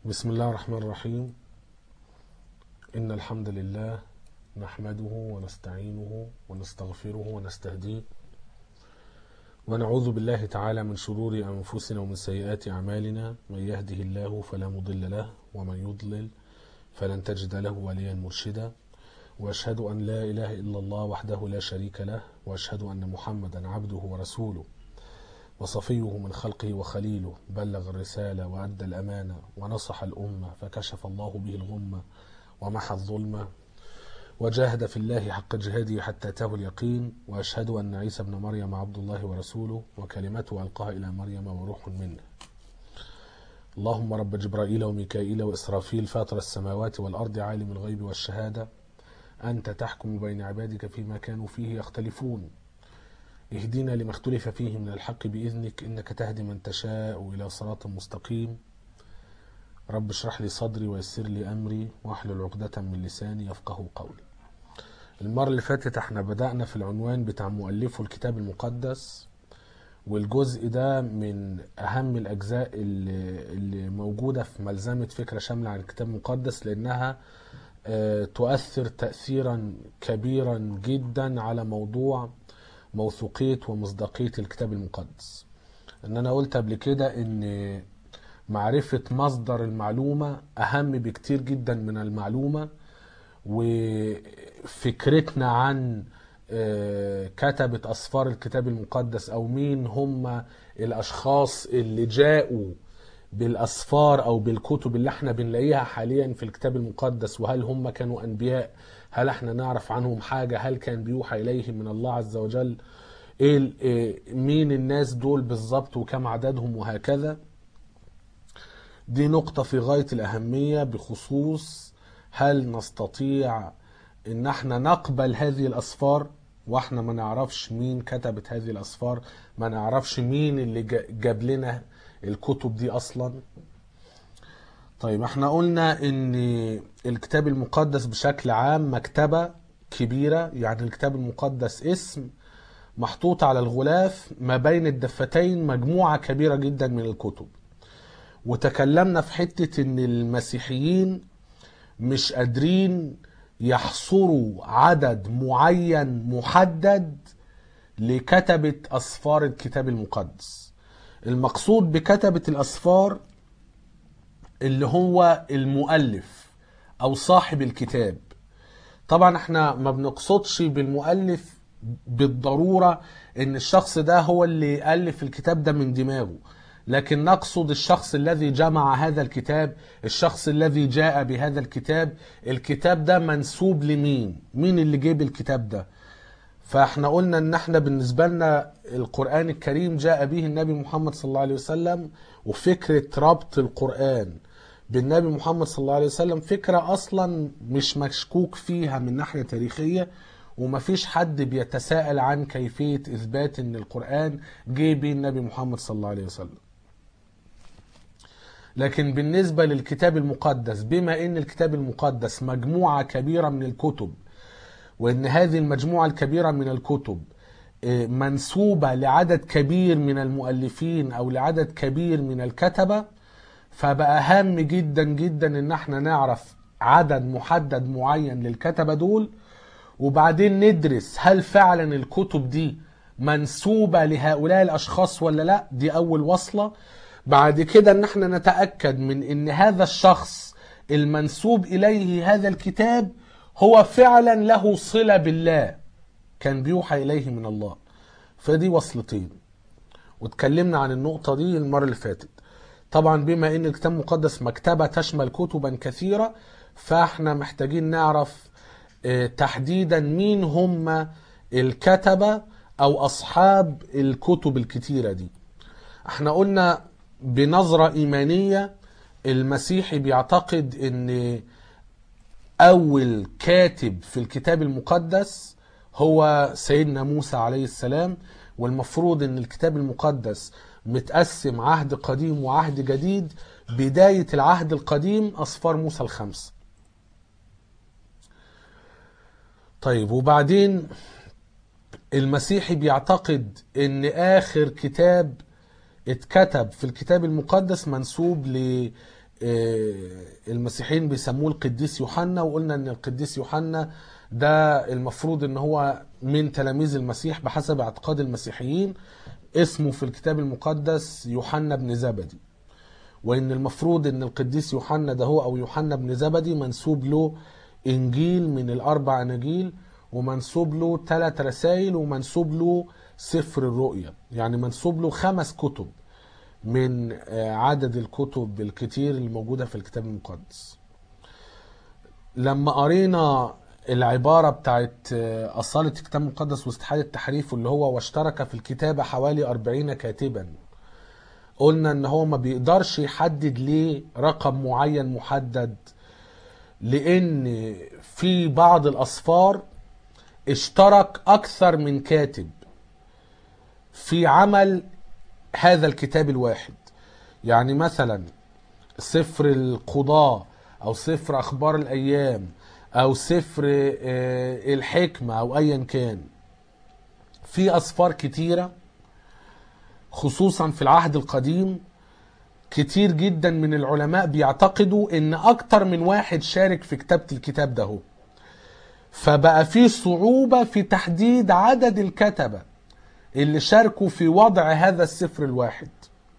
بسم الله الرحمن الرحيم إن الحمد لله نحمده ونستعينه ونستغفره ونستهديه ونعوذ بالله تعالى من شرور أنفسنا ومن سيئات أعمالنا من يهده الله فلا مضل له ومن يضلل فلن تجد له وليا مرشدا وأشهد أن لا إله إلا الله وحده لا شريك له وأشهد أن محمدا عبده ورسوله وصفيه من خلقه وخليله بلغ الرسالة وأدى الأمانة ونصح الأمة فكشف الله به الغمة ومحى الظلمة وجاهد في الله حق جهاده حتى أتاه اليقين وأشهد أن عيسى ابن مريم عبد الله ورسوله وكلمته ألقاها إلى مريم وروح منه اللهم رب جبرائيل وميكائيل وإسرافيل فاطر السماوات والأرض عالم الغيب والشهادة أنت تحكم بين عبادك فيما كانوا فيه يختلفون اهدنا لما اختلف فيه من الحق بإذنك إنك تهدي من تشاء إلى صراط مستقيم رب اشرح لي صدري ويسر لي أمري واحلل عقدة من لساني يفقه قولي المرة اللي فاتت احنا بدأنا في العنوان بتاع مؤلفه الكتاب المقدس والجزء ده من أهم الأجزاء اللي, اللي موجودة في ملزمة فكرة شاملة عن الكتاب المقدس لأنها آه، تؤثر تأثيرا كبيرا جدا على موضوع موثوقية ومصداقية الكتاب المقدس ان انا قلت قبل كده ان معرفة مصدر المعلومة اهم بكتير جدا من المعلومة وفكرتنا عن آه، كتبة اسفار الكتاب المقدس او مين هم الاشخاص اللي جاءوا بالاسفار او بالكتب اللي احنا بنلاقيها حاليا في الكتاب المقدس وهل هم كانوا انبياء هل احنا نعرف عنهم حاجة هل كان بيوحى اليهم من الله عز وجل ايه ال- إيه مين الناس دول بالظبط وكم عددهم وهكذا دي نقطة في غاية الأهمية بخصوص هل نستطيع ان احنا نقبل هذه الأسفار واحنا ما نعرفش مين كتبت هذه الأسفار ما نعرفش مين اللي جا- جاب لنا الكتب دي أصلا طيب احنا قلنا ان الكتاب المقدس بشكل عام مكتبة كبيرة يعني الكتاب المقدس اسم محطوط على الغلاف ما بين الدفتين مجموعة كبيرة جدا من الكتب وتكلمنا في حتة ان المسيحيين مش قادرين يحصروا عدد معين محدد لكتبة أسفار الكتاب المقدس المقصود بكتبة الأسفار اللي هو المؤلف أو صاحب الكتاب طبعا احنا ما بنقصدش بالمؤلف بالضرورة ان الشخص ده هو اللي ألف الكتاب ده من دماغه لكن نقصد الشخص الذي جمع هذا الكتاب الشخص الذي جاء بهذا الكتاب الكتاب ده منسوب لمين مين اللي جيب الكتاب ده فاحنا قلنا ان احنا بالنسبة لنا القرآن الكريم جاء به النبي محمد صلى الله عليه وسلم وفكرة ربط القرآن بالنبي محمد صلى الله عليه وسلم فكرة اصلا مش مشكوك فيها من ناحية تاريخية ومفيش حد بيتساءل عن كيفية اثبات ان القرآن جه به النبي محمد صلى الله عليه وسلم لكن بالنسبة للكتاب المقدس بما ان الكتاب المقدس مجموعة كبيرة من الكتب وان هذه المجموعه الكبيره من الكتب آه، منسوبه لعدد كبير من المؤلفين او لعدد كبير من الكتبه فبقى هام جدا جدا ان احنا نعرف عدد محدد معين للكتبه دول وبعدين ندرس هل فعلا الكتب دي منسوبه لهؤلاء الاشخاص ولا لا دي اول وصله بعد كده ان احنا نتاكد من ان هذا الشخص المنسوب اليه هذا الكتاب هو فعلا له صله بالله كان بيوحى اليه من الله فدي وصلتين واتكلمنا عن النقطه دي المره اللي فاتت طبعا بما ان الكتاب المقدس مكتبه تشمل كتبا كثيره فاحنا محتاجين نعرف آه، تحديدا مين هم الكتبه او اصحاب الكتب الكتيره دي احنا قلنا بنظره ايمانيه المسيحي بيعتقد ان اول كاتب في الكتاب المقدس هو سيدنا موسى عليه السلام والمفروض ان الكتاب المقدس متقسم عهد قديم وعهد جديد بداية العهد القديم أصفار موسى الخمس طيب وبعدين المسيحي بيعتقد ان اخر كتاب اتكتب في الكتاب المقدس منسوب ل آه، المسيحيين بيسموه القديس يوحنا وقلنا ان القديس يوحنا ده المفروض ان هو من تلاميذ المسيح بحسب اعتقاد المسيحيين اسمه في الكتاب المقدس يوحنا بن زبدي وان المفروض ان القديس يوحنا ده هو او يوحنا بن زبدي منسوب له انجيل من الاربع اناجيل ومنسوب له ثلاث رسائل ومنسوب له سفر الرؤيا يعني منسوب له خمس كتب من آه، عدد الكتب الكتير الموجودة في الكتاب المقدس لما قرينا العبارة بتاعت آه، أصالة الكتاب المقدس واستحالة تحريفه اللي هو واشترك في الكتابة حوالي أربعين كاتبا قلنا ان هو ما بيقدرش يحدد ليه رقم معين محدد لان في بعض الاسفار اشترك اكثر من كاتب في عمل هذا الكتاب الواحد يعني مثلا سفر القضاء او سفر اخبار الايام او سفر آه، الحكمه او ايا كان في اسفار كتيره خصوصا في العهد القديم كتير جدا من العلماء بيعتقدوا ان اكتر من واحد شارك في كتابة الكتاب ده هو. فبقى في صعوبة في تحديد عدد الكتبة اللي شاركوا في وضع هذا السفر الواحد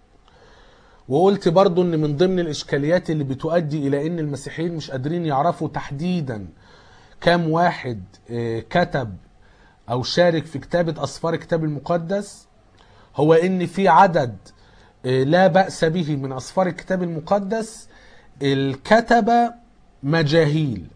وقلت برضو ان من ضمن الاشكاليات اللي بتؤدي الى ان المسيحيين مش قادرين يعرفوا تحديدا كام واحد آه، كتب او شارك في كتابة اسفار الكتاب المقدس هو ان في عدد آه، لا بأس به من اسفار الكتاب المقدس الكتبة مجاهيل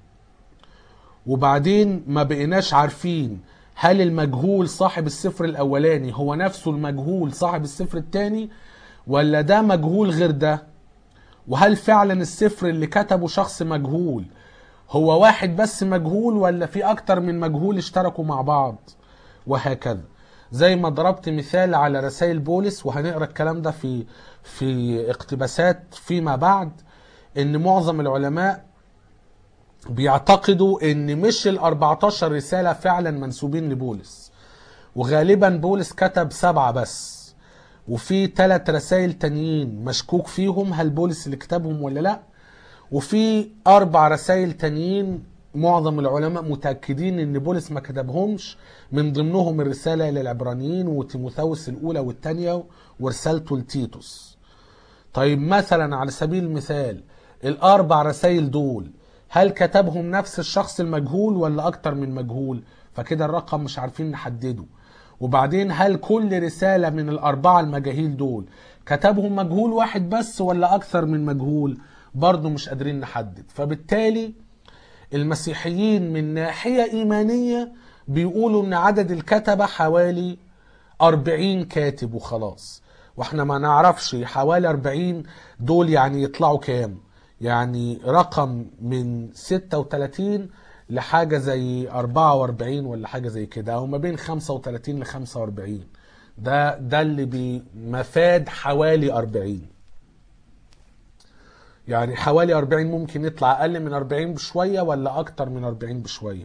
وبعدين ما بقيناش عارفين هل المجهول صاحب السفر الاولاني هو نفسه المجهول صاحب السفر الثاني ولا ده مجهول غير ده وهل فعلا السفر اللي كتبه شخص مجهول هو واحد بس مجهول ولا في اكتر من مجهول اشتركوا مع بعض وهكذا زي ما ضربت مثال على رسائل بولس وهنقرا الكلام ده في في اقتباسات فيما بعد ان معظم العلماء بيعتقدوا ان مش ال 14 رساله فعلا منسوبين لبولس وغالبا بولس كتب سبعه بس وفي ثلاث رسائل تانيين مشكوك فيهم هل بولس اللي كتبهم ولا لا وفي اربع رسائل تانيين معظم العلماء متاكدين ان بولس ما كتبهمش من ضمنهم الرساله الى العبرانيين وتيموثاوس الاولى والثانيه ورسالته لتيتوس طيب مثلا على سبيل المثال الاربع رسائل دول هل كتبهم نفس الشخص المجهول ولا اكتر من مجهول فكده الرقم مش عارفين نحدده وبعدين هل كل رسالة من الأربعة المجاهيل دول كتبهم مجهول واحد بس ولا أكثر من مجهول برضه مش قادرين نحدد فبالتالي المسيحيين من ناحية إيمانية بيقولوا إن عدد الكتبة حوالي أربعين كاتب وخلاص واحنا ما نعرفش حوالي أربعين دول يعني يطلعوا كام يعني رقم من ستة وتلاتين لحاجة زي أربعة وأربعين ولا حاجة زي كده أو ما بين خمسة وتلاتين لخمسة وأربعين ده ده اللي بمفاد حوالي أربعين يعني حوالي أربعين ممكن يطلع أقل من أربعين بشوية ولا أكتر من أربعين بشوية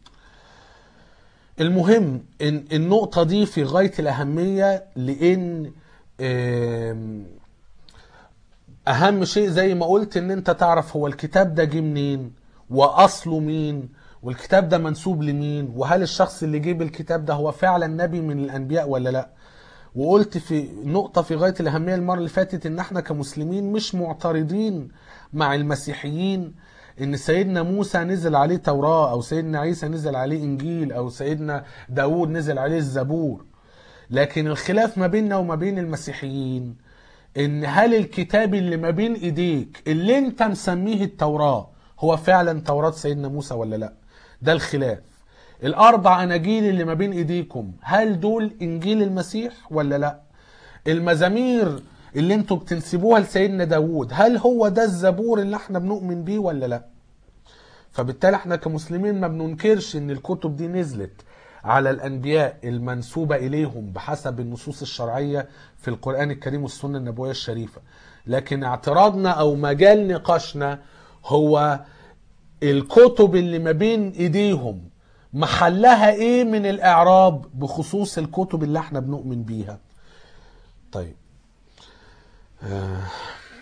المهم إن النقطة دي في غاية الأهمية لأن آم، أهم شيء زي ما قلت إن أنت تعرف هو الكتاب ده جه منين وأصله مين والكتاب ده منسوب لمين وهل الشخص اللي جيب الكتاب ده هو فعلا نبي من الأنبياء ولا لأ وقلت في نقطة في غاية الأهمية المرة اللي فاتت إن احنا كمسلمين مش معترضين مع المسيحيين إن سيدنا موسى نزل عليه توراة أو سيدنا عيسى نزل عليه إنجيل أو سيدنا داود نزل عليه الزبور لكن الخلاف ما بيننا وما بين المسيحيين إن هل الكتاب اللي ما بين إيديك اللي أنت مسميه التوراة هو فعلا توراة سيدنا موسى ولا لأ ده الخلاف الاربع اناجيل اللي ما بين ايديكم هل دول انجيل المسيح ولا لا المزامير اللي انتوا بتنسبوها لسيدنا داوود هل هو ده الزبور اللي احنا بنؤمن بيه ولا لا فبالتالي احنا كمسلمين ما بننكرش ان الكتب دي نزلت على الانبياء المنسوبه اليهم بحسب النصوص الشرعيه في القران الكريم والسنه النبويه الشريفه لكن اعتراضنا او مجال نقاشنا هو الكتب اللي ما بين ايديهم محلها ايه من الاعراب بخصوص الكتب اللي احنا بنؤمن بيها طيب آه،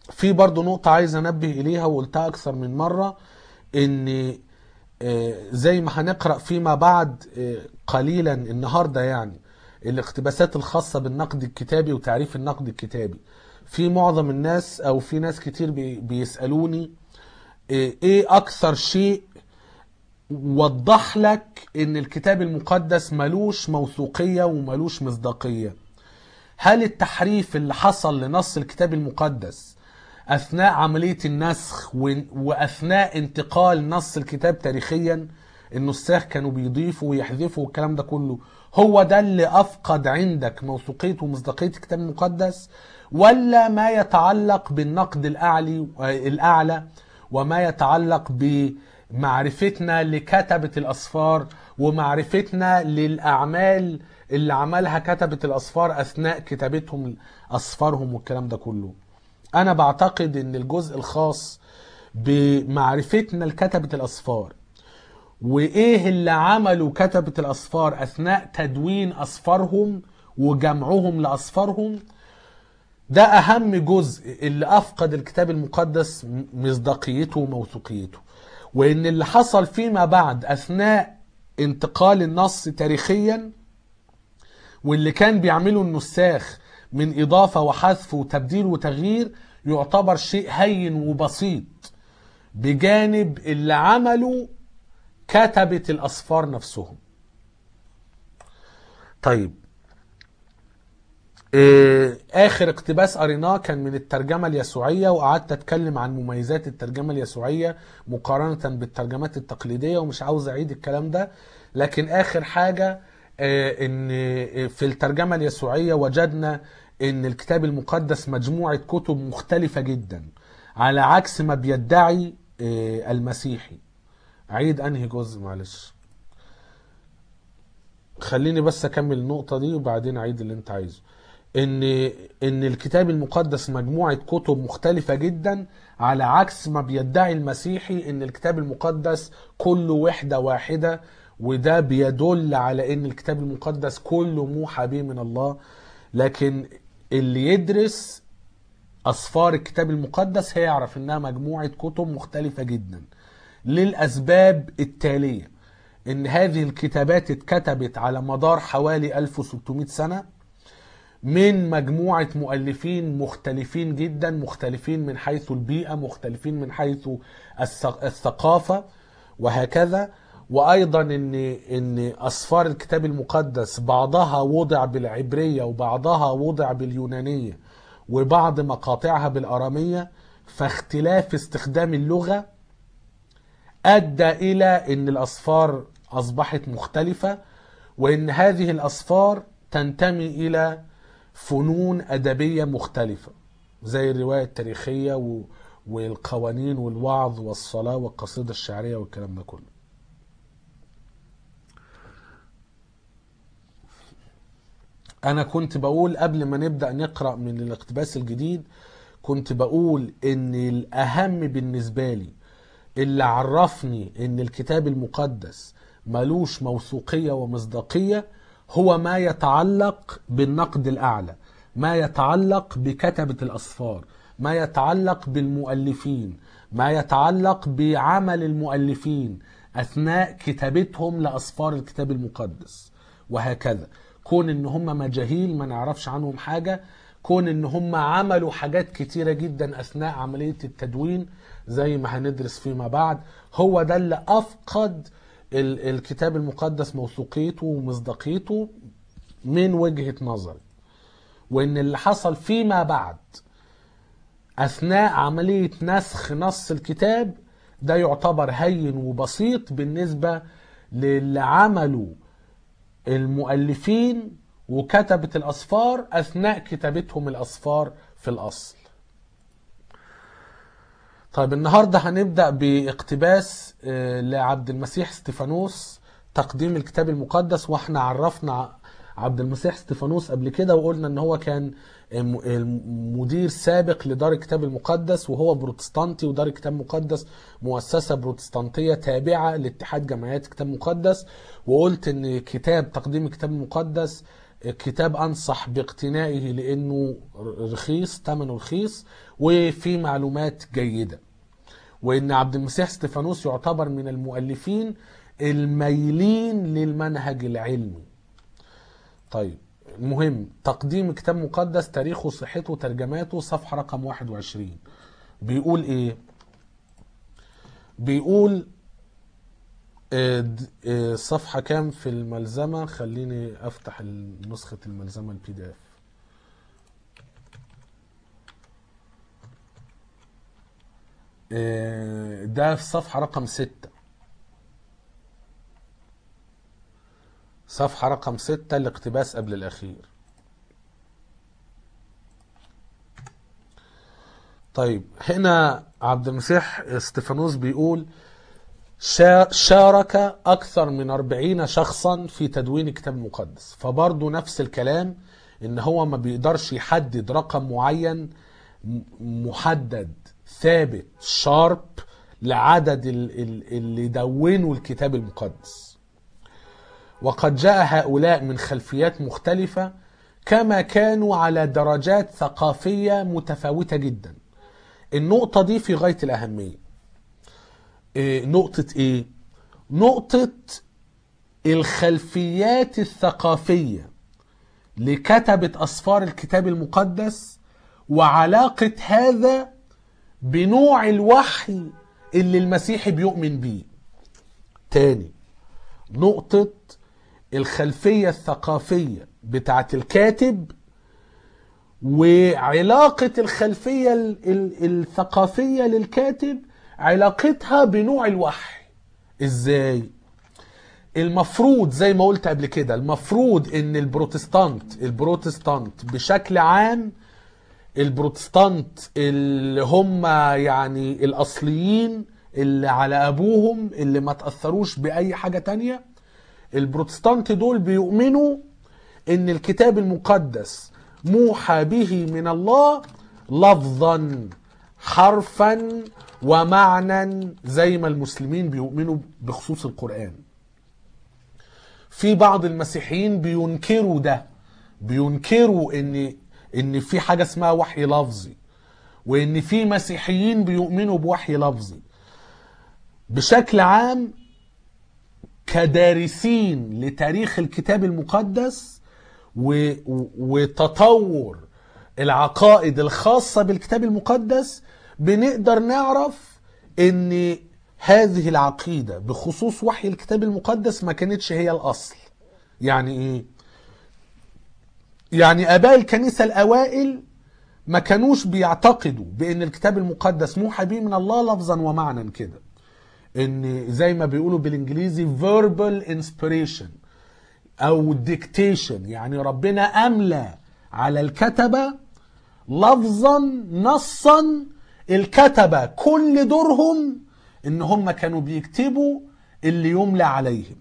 في برضو نقطة عايز انبه اليها وقلتها اكثر من مرة ان آه، زي ما هنقرأ فيما بعد آه، قليلا النهاردة يعني الاقتباسات الخاصة بالنقد الكتابي وتعريف النقد الكتابي في معظم الناس او في ناس كتير بي- بيسألوني آه، ايه اكثر شيء وضح لك ان الكتاب المقدس ملوش موثوقية وملوش مصداقية هل التحريف اللي حصل لنص الكتاب المقدس اثناء عمليه النسخ و- واثناء انتقال نص الكتاب تاريخيا النساخ كانوا بيضيفوا ويحذفوا والكلام ده كله هو ده اللي افقد عندك موثوقيه ومصداقيه الكتاب المقدس ولا ما يتعلق بالنقد الاعلي الاعلى وما يتعلق بمعرفتنا لكتبه الاسفار ومعرفتنا للاعمال اللي عملها كتبه الاسفار اثناء كتابتهم اسفارهم والكلام ده كله انا بعتقد ان الجزء الخاص بمعرفتنا لكتبة الاسفار وايه اللي عملوا كتبة الاسفار اثناء تدوين اسفارهم وجمعهم لاسفارهم ده اهم جزء اللي افقد الكتاب المقدس م- مصداقيته وموثوقيته وان اللي حصل فيما بعد اثناء انتقال النص تاريخيا واللي كان بيعمله النساخ من إضافة وحذف وتبديل وتغيير يعتبر شيء هين وبسيط بجانب اللي عمله كتبة الأسفار نفسهم طيب آه، آخر اقتباس قريناه كان من الترجمة اليسوعية وقعدت أتكلم عن مميزات الترجمة اليسوعية مقارنة بالترجمات التقليدية ومش عاوز أعيد الكلام ده لكن آخر حاجة آه، إن في الترجمة اليسوعية وجدنا إن الكتاب المقدس مجموعة كتب مختلفة جدا على عكس ما بيدعي آه، المسيحي أعيد أنهي جزء معلش خليني بس اكمل النقطه دي وبعدين اعيد اللي انت عايزه ان ان الكتاب المقدس مجموعه كتب مختلفه جدا على عكس ما بيدعي المسيحي ان الكتاب المقدس كله وحده واحده وده بيدل على ان الكتاب المقدس كله موحى به من الله لكن اللي يدرس اسفار الكتاب المقدس هيعرف انها مجموعه كتب مختلفه جدا للاسباب التاليه ان هذه الكتابات اتكتبت على مدار حوالي 1600 سنه من مجموعه مؤلفين مختلفين جدا مختلفين من حيث البيئه مختلفين من حيث الث- الثقافه وهكذا وايضا ان ان اسفار الكتاب المقدس بعضها وضع بالعبريه وبعضها وضع باليونانيه وبعض مقاطعها بالاراميه فاختلاف استخدام اللغه ادى الى ان الاصفار اصبحت مختلفه وان هذه الاصفار تنتمي الى فنون ادبيه مختلفه زي الروايه التاريخيه و- والقوانين والوعظ والصلاه والقصيده الشعريه والكلام ده كله انا كنت بقول قبل ما نبدا نقرا من الاقتباس الجديد كنت بقول ان الاهم بالنسبه لي اللي عرفني ان الكتاب المقدس ملوش موثوقيه ومصداقيه هو ما يتعلق بالنقد الاعلى ما يتعلق بكتبه الاسفار ما يتعلق بالمؤلفين ما يتعلق بعمل المؤلفين اثناء كتابتهم لاسفار الكتاب المقدس وهكذا كون ان هم مجاهيل ما نعرفش عنهم حاجه كون ان هم عملوا حاجات كتيره جدا اثناء عمليه التدوين زي ما هندرس فيما بعد هو ده اللي افقد ال- الكتاب المقدس موثوقيته ومصداقيته من وجهه نظري وان اللي حصل فيما بعد اثناء عمليه نسخ نص الكتاب ده يعتبر هين وبسيط بالنسبه للي عمله المؤلفين وكتبة الأسفار أثناء كتابتهم الأسفار في الأصل طيب النهاردة هنبدأ باقتباس آه، لعبد المسيح ستيفانوس تقديم الكتاب المقدس واحنا عرفنا عبد المسيح ستيفانوس قبل كده وقلنا ان هو كان م- مدير سابق لدار الكتاب المقدس وهو بروتستانتي ودار الكتاب المقدس مؤسسة بروتستانتية تابعة لاتحاد جمعيات الكتاب المقدس وقلت ان كتاب تقديم الكتاب المقدس كتاب انصح باقتنائه لانه رخيص ثمنه رخيص وفي معلومات جيده وان عبد المسيح استفانوس يعتبر من المؤلفين الميلين للمنهج العلمي طيب المهم تقديم كتاب مقدس تاريخه صحته ترجماته صفحة رقم 21 بيقول ايه بيقول آه، د- آه، صفحة كام في الملزمة خليني افتح ال- نسخة الملزمة البي دي اف آه، ده في صفحة رقم ستة صفحة رقم ستة الاقتباس قبل الأخير طيب هنا عبد المسيح استفانوس بيقول شا- شارك أكثر من أربعين شخصا في تدوين الكتاب المقدس فبرضه نفس الكلام إن هو ما بيقدرش يحدد رقم معين م- محدد ثابت شارب لعدد ال- ال- اللي دونوا الكتاب المقدس وقد جاء هؤلاء من خلفيات مختلفة كما كانوا على درجات ثقافية متفاوتة جدا النقطة دي في غاية الأهمية إيه نقطة إيه؟ نقطة الخلفيات الثقافية لكتبة أسفار الكتاب المقدس وعلاقة هذا بنوع الوحي اللي المسيحي بيؤمن بيه تاني نقطة الخلفية الثقافية بتاعت الكاتب وعلاقة الخلفية ال- ال- الثقافية للكاتب علاقتها بنوع الوحي ازاي المفروض زي ما قلت قبل كده المفروض ان البروتستانت البروتستانت بشكل عام البروتستانت اللي هم يعني الاصليين اللي على ابوهم اللي ما تاثروش باي حاجه تانية البروتستانت دول بيؤمنوا ان الكتاب المقدس موحى به من الله لفظا حرفا ومعنى زي ما المسلمين بيؤمنوا بخصوص القرآن في بعض المسيحيين بينكروا ده بينكروا ان ان في حاجه اسمها وحي لفظي وان في مسيحيين بيؤمنوا بوحي لفظي بشكل عام كدارسين لتاريخ الكتاب المقدس و... و- وتطور العقائد الخاصة بالكتاب المقدس بنقدر نعرف ان هذه العقيدة بخصوص وحي الكتاب المقدس ما كانتش هي الأصل يعني ايه؟ يعني آباء الكنيسة الأوائل ما كانوش بيعتقدوا بأن الكتاب المقدس موحى به من الله لفظا ومعنى كده ان زي ما بيقولوا بالانجليزي verbal inspiration او dictation يعني ربنا املى على الكتبه لفظا نصا الكتبه كل دورهم ان هم كانوا بيكتبوا اللي يملى عليهم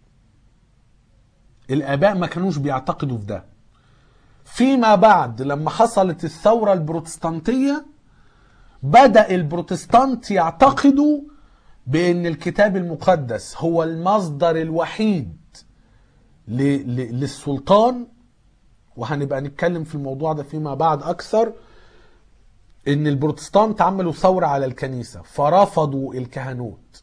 الاباء ما كانوش بيعتقدوا في ده فيما بعد لما حصلت الثوره البروتستانتيه بدا البروتستانت يعتقدوا بان الكتاب المقدس هو المصدر الوحيد ل- ل- للسلطان وهنبقى نتكلم في الموضوع ده فيما بعد اكثر ان البروتستانت عملوا ثورة على الكنيسة فرفضوا الكهنوت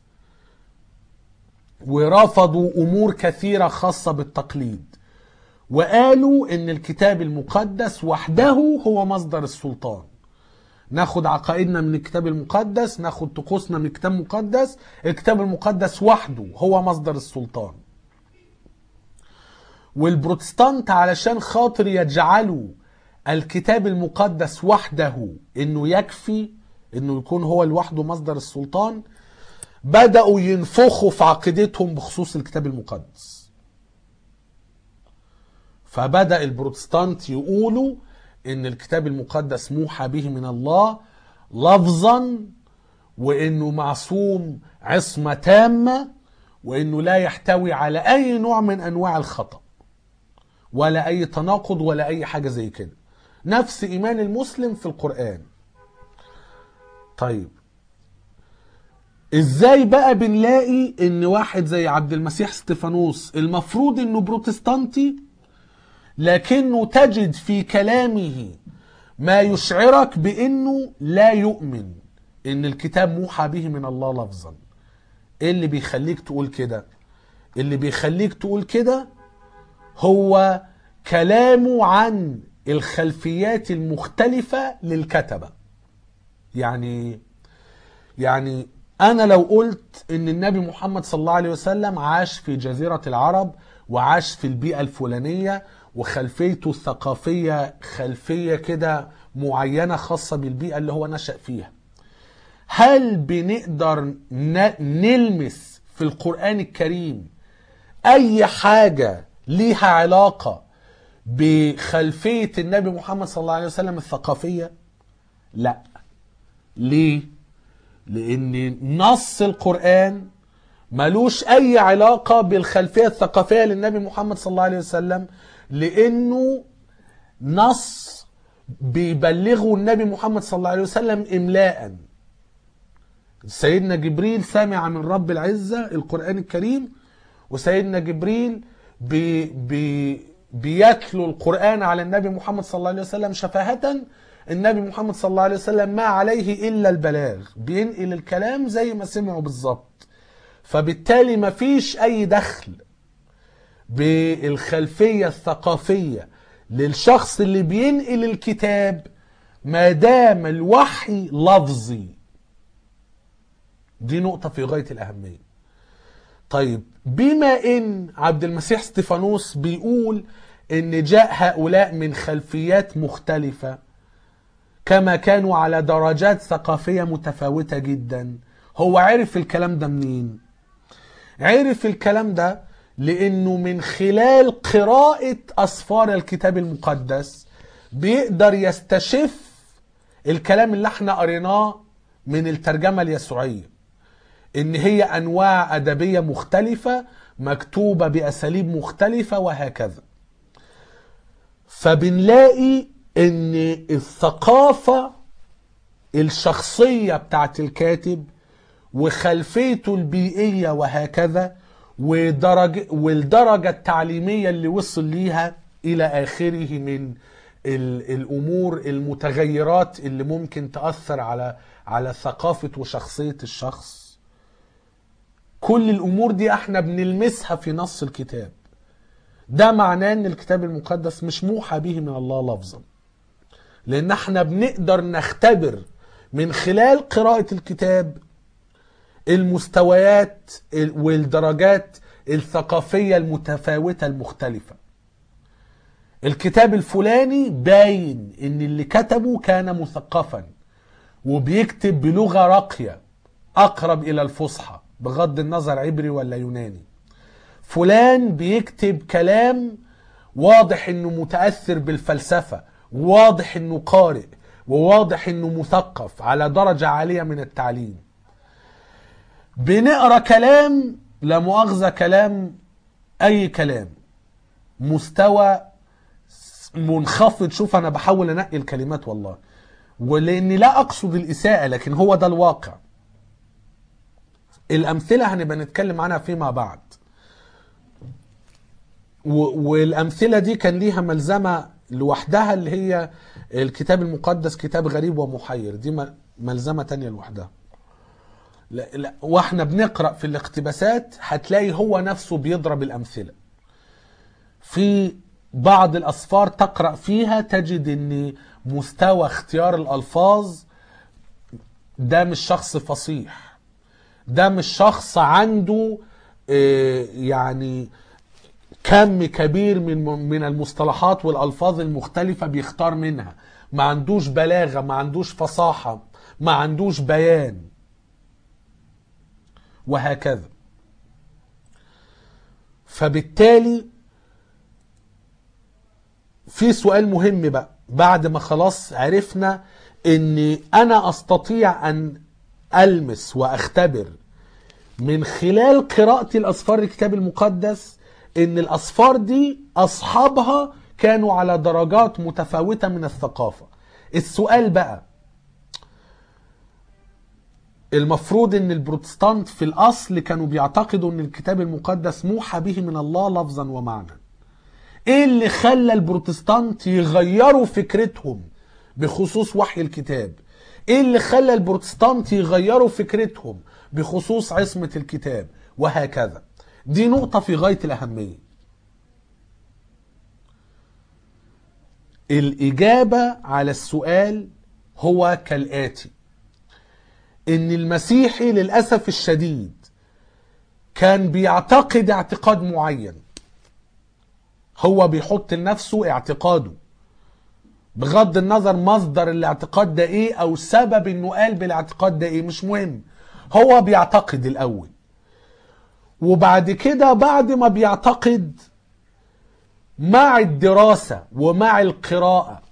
ورفضوا امور كثيرة خاصة بالتقليد وقالوا ان الكتاب المقدس وحده هو مصدر السلطان ناخد عقائدنا من الكتاب المقدس ناخد طقوسنا من الكتاب المقدس الكتاب المقدس وحده هو مصدر السلطان والبروتستانت علشان خاطر يجعلوا الكتاب المقدس وحده انه يكفي انه يكون هو لوحده مصدر السلطان بدأوا ينفخوا في عقيدتهم بخصوص الكتاب المقدس فبدأ البروتستانت يقولوا ان الكتاب المقدس موحى به من الله لفظا وانه معصوم عصمة تامة وانه لا يحتوي على اي نوع من انواع الخطأ ولا اي تناقض ولا اي حاجة زي كده نفس ايمان المسلم في القرآن طيب ازاي بقى بنلاقي ان واحد زي عبد المسيح استفانوس المفروض انه بروتستانتي لكنه تجد في كلامه ما يشعرك بانه لا يؤمن ان الكتاب موحى به من الله لفظا ايه اللي بيخليك تقول كده اللي بيخليك تقول كده هو كلامه عن الخلفيات المختلفة للكتبة يعني يعني انا لو قلت ان النبي محمد صلى الله عليه وسلم عاش في جزيرة العرب وعاش في البيئة الفلانية وخلفيته الثقافية خلفية كده معينة خاصة بالبيئة اللي هو نشأ فيها هل بنقدر ن- نلمس في القرآن الكريم أي حاجة ليها علاقة بخلفية النبي محمد صلى الله عليه وسلم الثقافية؟ لا ليه؟ لأن نص القرآن ملوش أي علاقة بالخلفية الثقافية للنبي محمد صلى الله عليه وسلم لأنه نص بيبلغه النبي محمد صلى الله عليه وسلم إملاءً سيدنا جبريل سمع من رب العزة القرآن الكريم وسيدنا جبريل بي بي بيتلو القرآن على النبي محمد صلى الله عليه وسلم شفاهة النبي محمد صلى الله عليه وسلم ما عليه إلا البلاغ بينقل الكلام زي ما سمعه بالظبط فبالتالي ما فيش أي دخل بالخلفية الثقافية للشخص اللي بينقل الكتاب ما دام الوحي لفظي دي نقطة في غاية الأهمية طيب بما ان عبد المسيح استفانوس بيقول ان جاء هؤلاء من خلفيات مختلفة كما كانوا على درجات ثقافية متفاوتة جدا هو عرف الكلام ده منين عرف الكلام ده لانه من خلال قراءة اسفار الكتاب المقدس بيقدر يستشف الكلام اللي احنا قريناه من الترجمة اليسوعية ان هي انواع ادبيه مختلفه مكتوبه باساليب مختلفه وهكذا فبنلاقي ان الثقافه الشخصيه بتاعت الكاتب وخلفيته البيئيه وهكذا ودرجة والدرجه التعليميه اللي وصل ليها الى اخره من ال- الامور المتغيرات اللي ممكن تاثر على على ثقافه وشخصيه الشخص كل الامور دي احنا بنلمسها في نص الكتاب ده معناه ان الكتاب المقدس مش موحى به من الله لفظا لان احنا بنقدر نختبر من خلال قراءة الكتاب المستويات ال- والدرجات الثقافية المتفاوتة المختلفة الكتاب الفلاني باين ان اللي كتبه كان مثقفا وبيكتب بلغة راقية اقرب الى الفصحى بغض النظر عبري ولا يوناني فلان بيكتب كلام واضح انه متاثر بالفلسفه واضح انه قارئ وواضح انه مثقف على درجه عاليه من التعليم بنقرا كلام لا مؤاخذه كلام اي كلام مستوى منخفض شوف انا بحاول انقي الكلمات والله ولاني لا اقصد الاساءه لكن هو ده الواقع الامثله هنبقى نتكلم عنها فيما بعد و- والامثله دي كان ليها ملزمه لوحدها اللي هي الكتاب المقدس كتاب غريب ومحير دي م- ملزمه تانية لوحدها لا لا واحنا بنقرا في الاقتباسات هتلاقي هو نفسه بيضرب الامثله في بعض الاسفار تقرا فيها تجد ان مستوى اختيار الالفاظ ده مش شخص فصيح ده مش شخص عنده آه، يعني كم كبير من من المصطلحات والالفاظ المختلفه بيختار منها ما عندوش بلاغه ما عندوش فصاحه ما عندوش بيان وهكذا فبالتالي في سؤال مهم بقى بعد ما خلاص عرفنا ان انا استطيع ان المس واختبر من خلال قراءتي الاسفار الكتاب المقدس ان الاسفار دي اصحابها كانوا على درجات متفاوته من الثقافه السؤال بقى المفروض ان البروتستانت في الاصل كانوا بيعتقدوا ان الكتاب المقدس موحى به من الله لفظا ومعنى ايه اللي خلى البروتستانت يغيروا فكرتهم بخصوص وحي الكتاب ايه اللي خلى البروتستانت يغيروا فكرتهم بخصوص عصمة الكتاب وهكذا دي نقطة في غاية الأهمية الإجابة على السؤال هو كالآتي إن المسيحي للأسف الشديد كان بيعتقد اعتقاد معين هو بيحط لنفسه اعتقاده بغض النظر مصدر الاعتقاد ده ايه او سبب انه قال بالاعتقاد ده ايه مش مهم هو بيعتقد الاول وبعد كده بعد ما بيعتقد مع الدراسة ومع القراءة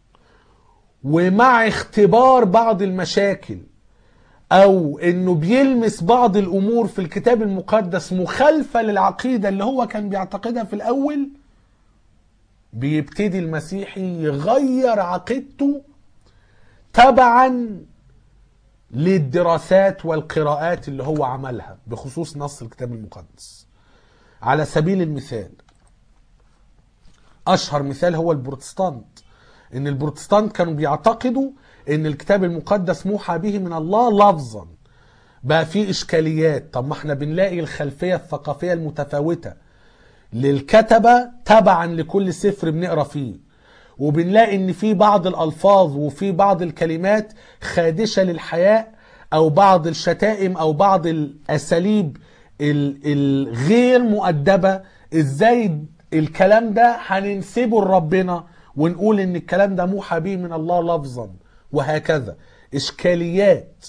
ومع اختبار بعض المشاكل او انه بيلمس بعض الامور في الكتاب المقدس مخالفة للعقيدة اللي هو كان بيعتقدها في الاول بيبتدي المسيحي يغير عقيدته تبعا للدراسات والقراءات اللي هو عملها بخصوص نص الكتاب المقدس على سبيل المثال اشهر مثال هو البروتستانت ان البروتستانت كانوا بيعتقدوا ان الكتاب المقدس موحى به من الله لفظا بقى فيه اشكاليات طب ما احنا بنلاقي الخلفيه الثقافيه المتفاوته للكتبه تبعا لكل سفر بنقرا فيه وبنلاقي ان في بعض الالفاظ وفي بعض الكلمات خادشه للحياء او بعض الشتائم او بعض الاساليب الغير مؤدبه ازاي الكلام ده هننسبه لربنا ونقول ان الكلام ده موحى به من الله لفظا وهكذا اشكاليات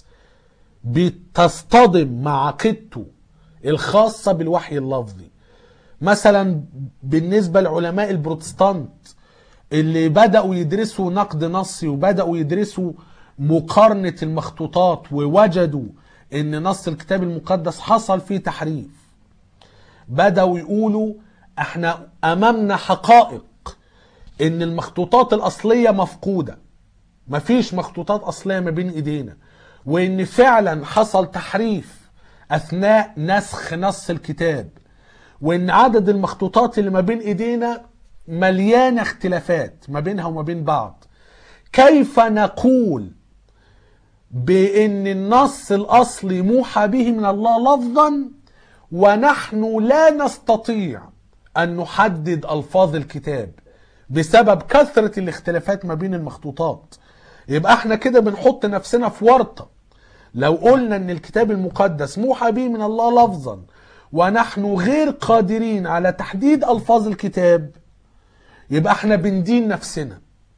بتصطدم مع عقيدته الخاصه بالوحي اللفظي مثلا بالنسبه لعلماء البروتستانت اللي بداوا يدرسوا نقد نصي وبداوا يدرسوا مقارنه المخطوطات ووجدوا ان نص الكتاب المقدس حصل فيه تحريف بداوا يقولوا احنا امامنا حقائق ان المخطوطات الاصليه مفقوده مفيش مخطوطات اصليه ما بين ايدينا وان فعلا حصل تحريف اثناء نسخ نص الكتاب وان عدد المخطوطات اللي ما بين ايدينا مليانه اختلافات ما بينها وما بين بعض كيف نقول بان النص الاصلي موحى به من الله لفظا ونحن لا نستطيع ان نحدد الفاظ الكتاب بسبب كثرة الاختلافات ما بين المخطوطات يبقى احنا كده بنحط نفسنا في ورطة لو قلنا ان الكتاب المقدس موحى به من الله لفظا ونحن غير قادرين على تحديد الفاظ الكتاب يبقى احنا بندين نفسنا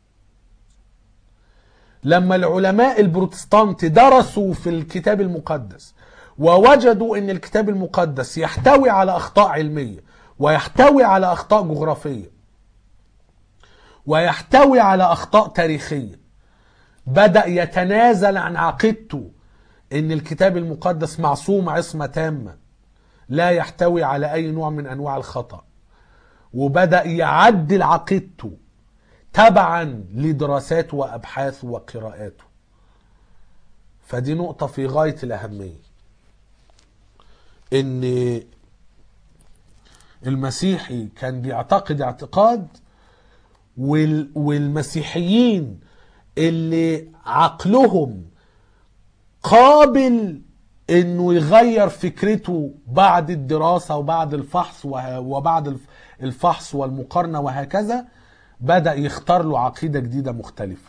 لما العلماء البروتستانت درسوا في الكتاب المقدس ووجدوا ان الكتاب المقدس يحتوي على اخطاء علميه ويحتوي على اخطاء جغرافيه ويحتوي على اخطاء تاريخيه بدا يتنازل عن عقيدته ان الكتاب المقدس معصوم عصمه تامه لا يحتوي على اي نوع من انواع الخطا وبدا يعدل عقيدته تبعا لدراساته وابحاثه وقراءاته فدي نقطه في غايه الاهميه ان المسيحي كان بيعتقد اعتقاد والمسيحيين اللي عقلهم قابل انه يغير فكرته بعد الدراسة وبعد الفحص وبعد الفحص والمقارنة وهكذا بدأ يختار له عقيدة جديدة مختلفة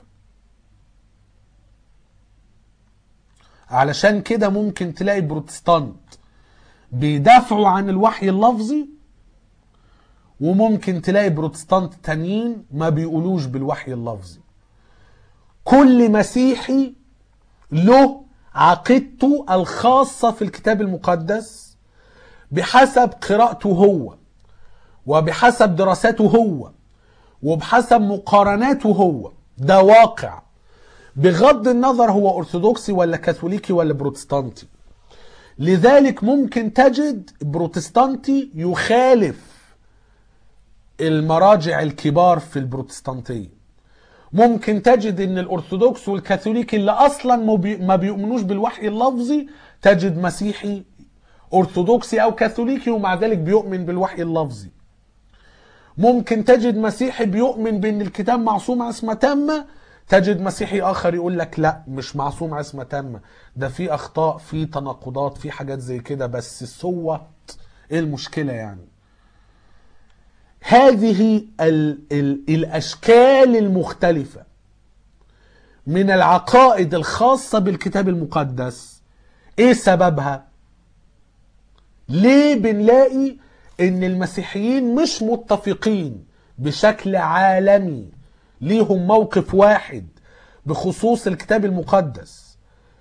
علشان كده ممكن تلاقي بروتستانت بيدافعوا عن الوحي اللفظي وممكن تلاقي بروتستانت تانيين ما بيقولوش بالوحي اللفظي كل مسيحي له عقيدته الخاصة في الكتاب المقدس بحسب قراءته هو وبحسب دراساته هو وبحسب مقارناته هو ده واقع بغض النظر هو أرثوذكسي ولا كاثوليكي ولا بروتستانتي لذلك ممكن تجد بروتستانتي يخالف المراجع الكبار في البروتستانتية ممكن تجد ان الارثوذكس والكاثوليك اللي اصلا ما بيؤمنوش بالوحي اللفظي تجد مسيحي ارثوذكسي او كاثوليكي ومع ذلك بيؤمن بالوحي اللفظي ممكن تجد مسيحي بيؤمن بان الكتاب معصوم عصمة تامة تجد مسيحي اخر يقول لك لا مش معصوم عصمة تامة ده في اخطاء في تناقضات في حاجات زي كده بس سوى ايه المشكلة يعني هذه ال ال الاشكال المختلفة من العقائد الخاصة بالكتاب المقدس ايه سببها ليه بنلاقي ان المسيحيين مش متفقين بشكل عالمي ليهم موقف واحد بخصوص الكتاب المقدس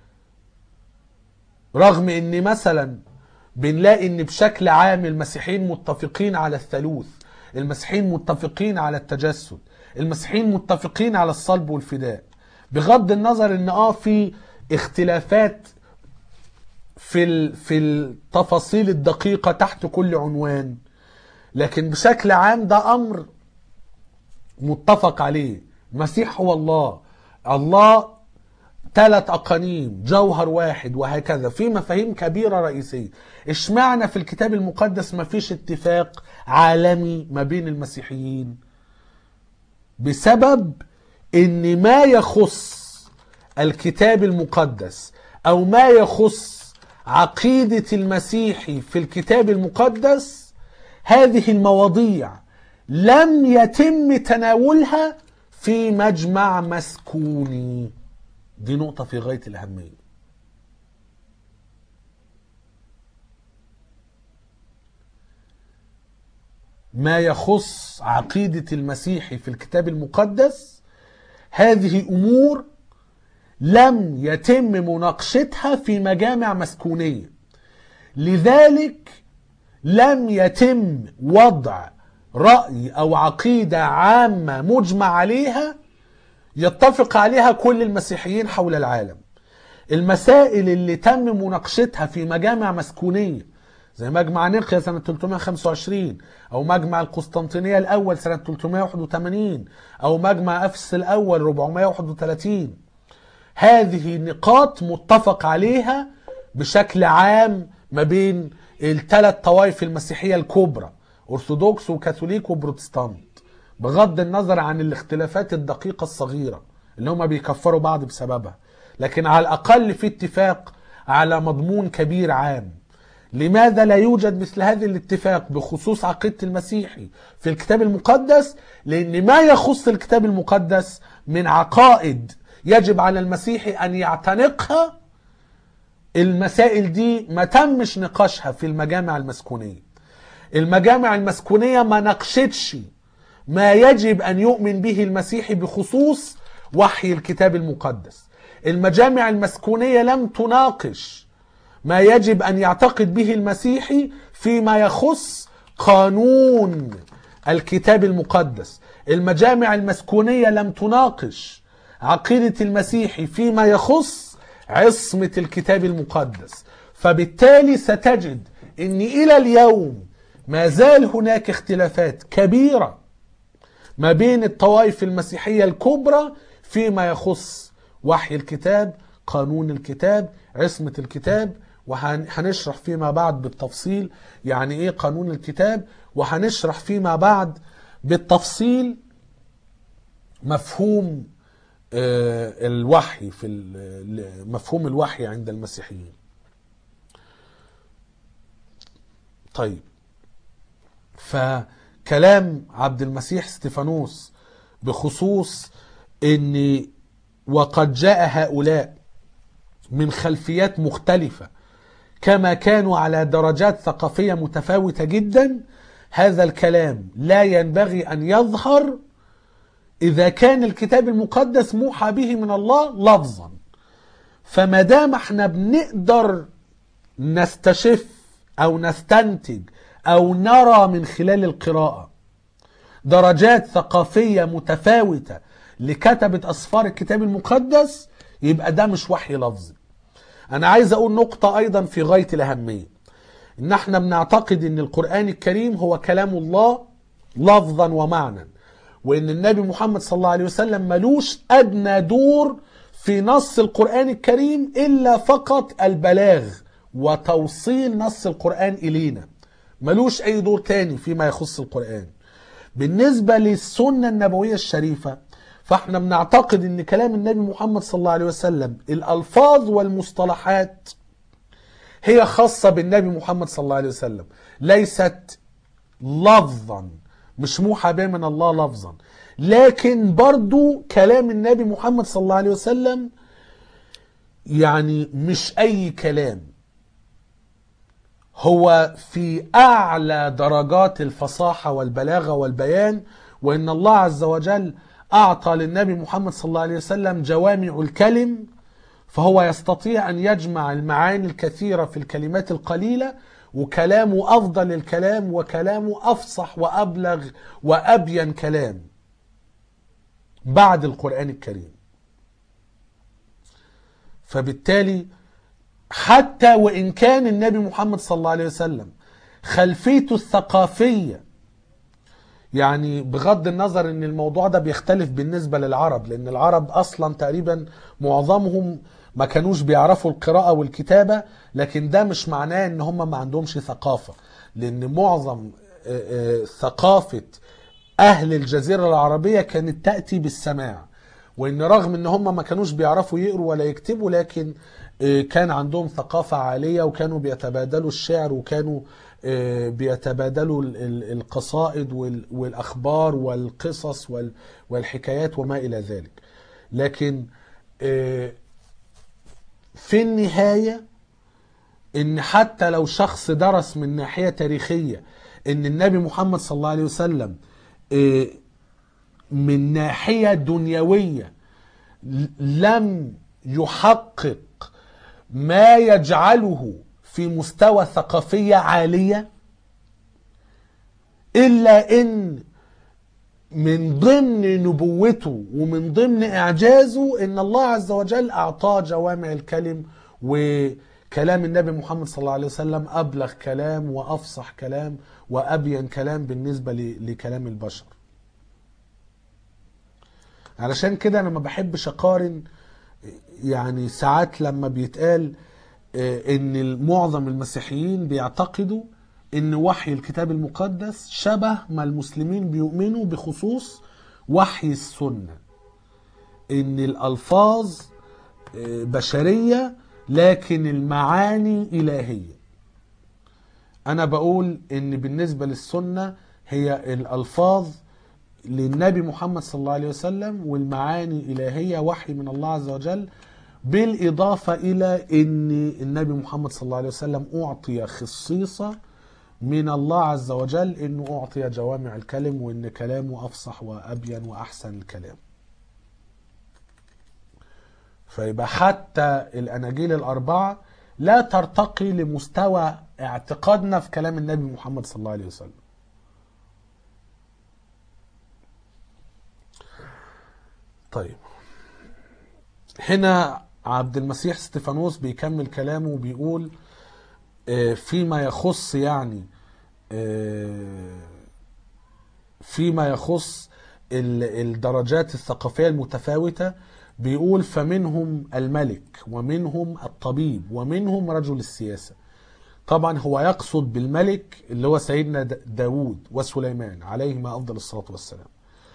رغم ان مثلا بنلاقي ان بشكل عام المسيحيين متفقين على الثالوث المسيحيين متفقين على التجسد المسيحيين متفقين على الصلب والفداء بغض النظر ان اه في اختلافات في ال- في التفاصيل الدقيقة تحت كل عنوان لكن بشكل عام ده امر متفق عليه المسيح هو الله الله ثلاث اقانيم جوهر واحد وهكذا في مفاهيم كبيره رئيسيه اشمعنى في الكتاب المقدس ما فيش اتفاق عالمي ما بين المسيحيين بسبب ان ما يخص الكتاب المقدس او ما يخص عقيده المسيحي في الكتاب المقدس هذه المواضيع لم يتم تناولها في مجمع مسكوني دي نقطة في غاية الأهمية ما يخص عقيدة المسيحي في الكتاب المقدس هذه أمور لم يتم مناقشتها في مجامع مسكونية لذلك لم يتم وضع رأي أو عقيدة عامة مجمع عليها يتفق عليها كل المسيحيين حول العالم المسائل اللي تم مناقشتها في مجامع مسكونية زي مجمع نقيا سنة 325 أو مجمع القسطنطينية الأول سنة 381 أو مجمع أفس الأول 431 هذه نقاط متفق عليها بشكل عام ما بين الثلاث طوائف المسيحية الكبرى أرثوذكس وكاثوليك وبروتستانت بغض النظر عن الاختلافات الدقيقة الصغيرة اللي هما بيكفروا بعض بسببها لكن على الأقل في اتفاق على مضمون كبير عام لماذا لا يوجد مثل هذا الاتفاق بخصوص عقيدة المسيحي في الكتاب المقدس لأن ما يخص الكتاب المقدس من عقائد يجب على المسيحي أن يعتنقها المسائل دي ما تمش نقاشها في المجامع المسكونية المجامع المسكونية ما ناقشتش ما يجب أن يؤمن به المسيحي بخصوص وحي الكتاب المقدس المجامع المسكونية لم تناقش ما يجب أن يعتقد به المسيحي فيما يخص قانون الكتاب المقدس المجامع المسكونية لم تناقش عقيدة المسيحي فيما يخص عصمة الكتاب المقدس فبالتالي ستجد أن إلى اليوم ما زال هناك اختلافات كبيرة ما بين الطوائف المسيحية الكبرى فيما يخص وحي الكتاب قانون الكتاب عصمة الكتاب وهنشرح فيما بعد بالتفصيل يعني ايه قانون الكتاب وهنشرح فيما بعد بالتفصيل مفهوم آه، الوحي في ال- مفهوم الوحي عند المسيحيين طيب فكلام عبد المسيح ستيفانوس بخصوص ان وقد جاء هؤلاء من خلفيات مختلفة كما كانوا على درجات ثقافية متفاوتة جدا هذا الكلام لا ينبغي أن يظهر إذا كان الكتاب المقدس موحى به من الله لفظا فما دام احنا بنقدر نستشف أو نستنتج أو نرى من خلال القراءة درجات ثقافية متفاوتة لكتبة أسفار الكتاب المقدس يبقى ده مش وحي لفظي أنا عايز أقول نقطة أيضا في غاية الأهمية إن احنا بنعتقد إن القرآن الكريم هو كلام الله لفظا ومعنى وإن النبي محمد صلى الله عليه وسلم ملوش أدنى دور في نص القرآن الكريم إلا فقط البلاغ وتوصيل نص القرآن إلينا ملوش أي دور تاني فيما يخص القرآن بالنسبة للسنة النبوية الشريفة فاحنا بنعتقد ان كلام النبي محمد صلى الله عليه وسلم الالفاظ والمصطلحات هي خاصة بالنبي محمد صلى الله عليه وسلم ليست لفظا مش موحى به من الله لفظا لكن برضو كلام النبي محمد صلى الله عليه وسلم يعني مش اي كلام هو في اعلى درجات الفصاحة والبلاغة والبيان وان الله عز وجل اعطى للنبي محمد صلى الله عليه وسلم جوامع الكلم فهو يستطيع ان يجمع المعاني الكثيرة في الكلمات القليلة وكلامه افضل الكلام وكلامه افصح وابلغ وابين كلام بعد القرآن الكريم فبالتالي حتى وإن كان النبي محمد صلى الله عليه وسلم خلفيته الثقافية يعني بغض النظر ان الموضوع ده بيختلف بالنسبة للعرب لان العرب اصلا تقريبا معظمهم ما كانوش بيعرفوا القراءة والكتابة لكن ده مش معناه ان هم ما عندهمش ثقافة لان معظم آه، آه، ثقافة اهل الجزيرة العربية كانت تأتي بالسماع وان رغم ان هم ما كانوش بيعرفوا يقروا ولا يكتبوا لكن آه، كان عندهم ثقافة عالية وكانوا بيتبادلوا الشعر وكانوا آه، بيتبادلوا ال- ال- القصائد وال- والأخبار والقصص وال- والحكايات وما إلى ذلك لكن آه، في النهاية ان حتى لو شخص درس من ناحية تاريخية ان النبي محمد صلى الله عليه وسلم آه، من ناحية دنيوية ل- لم يحقق ما يجعله في مستوى ثقافية عالية إلا إن من ضمن نبوته ومن ضمن إعجازه إن الله عز وجل أعطاه جوامع الكلم وكلام النبي محمد صلى الله عليه وسلم أبلغ كلام وأفصح كلام وأبين كلام بالنسبة ل- لكلام البشر علشان كده أنا ما بحبش أقارن يعني ساعات لما بيتقال آه، ان معظم المسيحيين بيعتقدوا ان وحي الكتاب المقدس شبه ما المسلمين بيؤمنوا بخصوص وحي السنة ان الالفاظ آه، بشرية لكن المعاني الهية انا بقول ان بالنسبة للسنة هي الالفاظ للنبي محمد صلى الله عليه وسلم والمعاني إلهية وحي من الله عز وجل بالإضافة إلى أن النبي محمد صلى الله عليه وسلم أعطي خصيصة من الله عز وجل أنه أعطي جوامع الكلم وأن كلامه أفصح وأبين وأحسن الكلام فيبقى حتى الأناجيل الأربعة لا ترتقي لمستوى اعتقادنا في كلام النبي محمد صلى الله عليه وسلم طيب هنا عبد المسيح ستيفانوس بيكمل كلامه وبيقول آه، فيما يخص يعني آه، فيما يخص ال- الدرجات الثقافية المتفاوتة بيقول فمنهم الملك ومنهم الطبيب ومنهم رجل السياسة طبعا هو يقصد بالملك اللي هو سيدنا دا- داود وسليمان عليهما أفضل الصلاة والسلام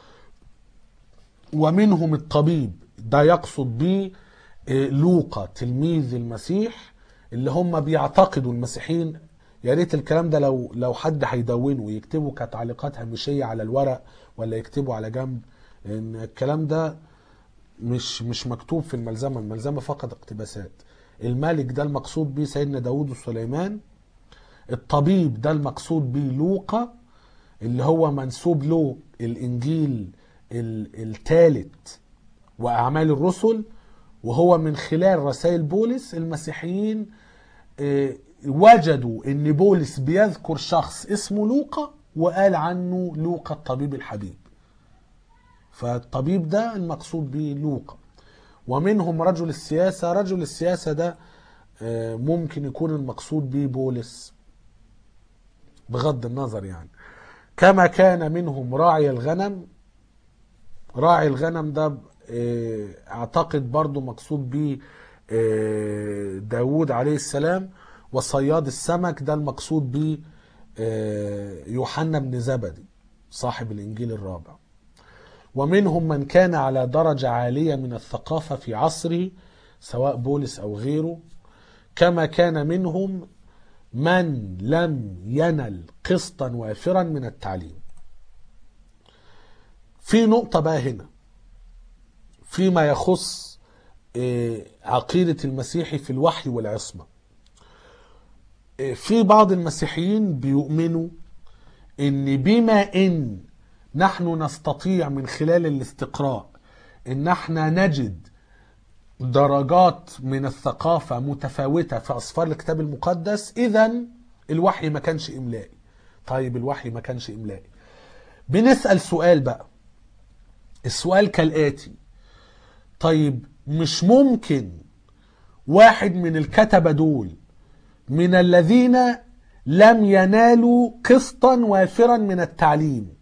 ومنهم الطبيب ده يقصد به آه، لوقا تلميذ المسيح اللي هم بيعتقدوا المسيحيين يا ريت الكلام ده لو لو حد هيدونه ويكتبه كتعليقات هامشيه على الورق ولا يكتبه على جنب ان الكلام ده مش مش مكتوب في الملزمه الملزمه فقط اقتباسات الملك ده المقصود به سيدنا داود وسليمان الطبيب ده المقصود به لوقا اللي هو منسوب له الانجيل الثالث واعمال الرسل وهو من خلال رسائل بولس المسيحيين آه، وجدوا ان بولس بيذكر شخص اسمه لوقا وقال عنه لوقا الطبيب الحبيب فالطبيب ده المقصود به لوقا ومنهم رجل السياسة رجل السياسة ده آه، ممكن يكون المقصود به بولس بغض النظر يعني كما كان منهم راعي الغنم راعي الغنم ده آه، اعتقد برضو مقصود به آه، داود عليه السلام وصياد السمك ده المقصود به آه، يوحنا بن زبدي صاحب الإنجيل الرابع ومنهم من كان على درجة عالية من الثقافة في عصره سواء بولس أو غيره كما كان منهم من لم ينل قسطا وافرا من التعليم في نقطة بقى هنا فيما يخص آه، عقيدة المسيحي في الوحي والعصمة آه، في بعض المسيحيين بيؤمنوا ان بما ان نحن نستطيع من خلال الاستقراء ان احنا نجد درجات من الثقافة متفاوتة في أسفار الكتاب المقدس إذا الوحي ما كانش إملائي طيب الوحي ما كانش إملائي بنسأل سؤال بقى السؤال كالآتي طيب مش ممكن واحد من الكتبة دول من الذين لم ينالوا قسطا وافرا من التعليم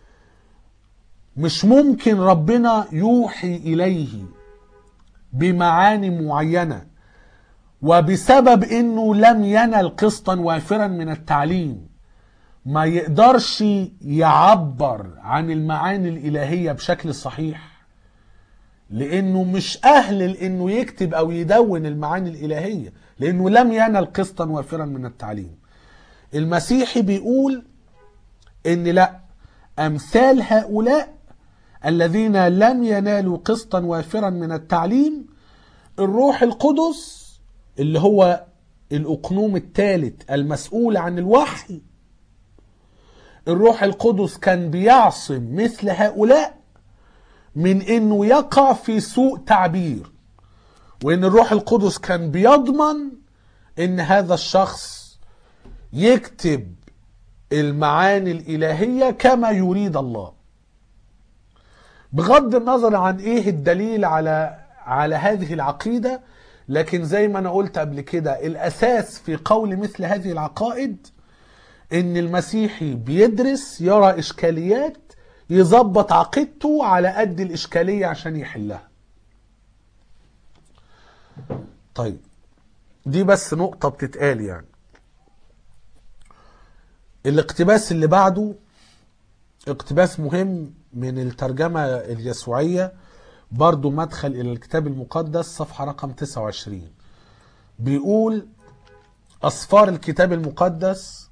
مش ممكن ربنا يوحي إليه بمعاني معينة وبسبب انه لم ينل قسطا وافرا من التعليم ما يقدرش يعبر عن المعاني الالهيه بشكل صحيح لانه مش اهل لانه يكتب او يدون المعاني الالهيه لانه لم ينل قسطا وافرا من التعليم المسيحي بيقول ان لا امثال هؤلاء الذين لم ينالوا قسطا وافرا من التعليم الروح القدس اللي هو الاقنوم الثالث المسؤول عن الوحي الروح القدس كان بيعصم مثل هؤلاء من انه يقع في سوء تعبير وان الروح القدس كان بيضمن ان هذا الشخص يكتب المعاني الالهيه كما يريد الله بغض النظر عن ايه الدليل على على هذه العقيده لكن زي ما انا قلت قبل كده الاساس في قول مثل هذه العقائد ان المسيحي بيدرس يرى اشكاليات يظبط عقيدته على قد الاشكاليه عشان يحلها طيب دي بس نقطه بتتقال يعني الاقتباس اللي بعده اقتباس مهم من الترجمة اليسوعية برضو مدخل إلى الكتاب المقدس صفحة رقم 29 بيقول أسفار الكتاب المقدس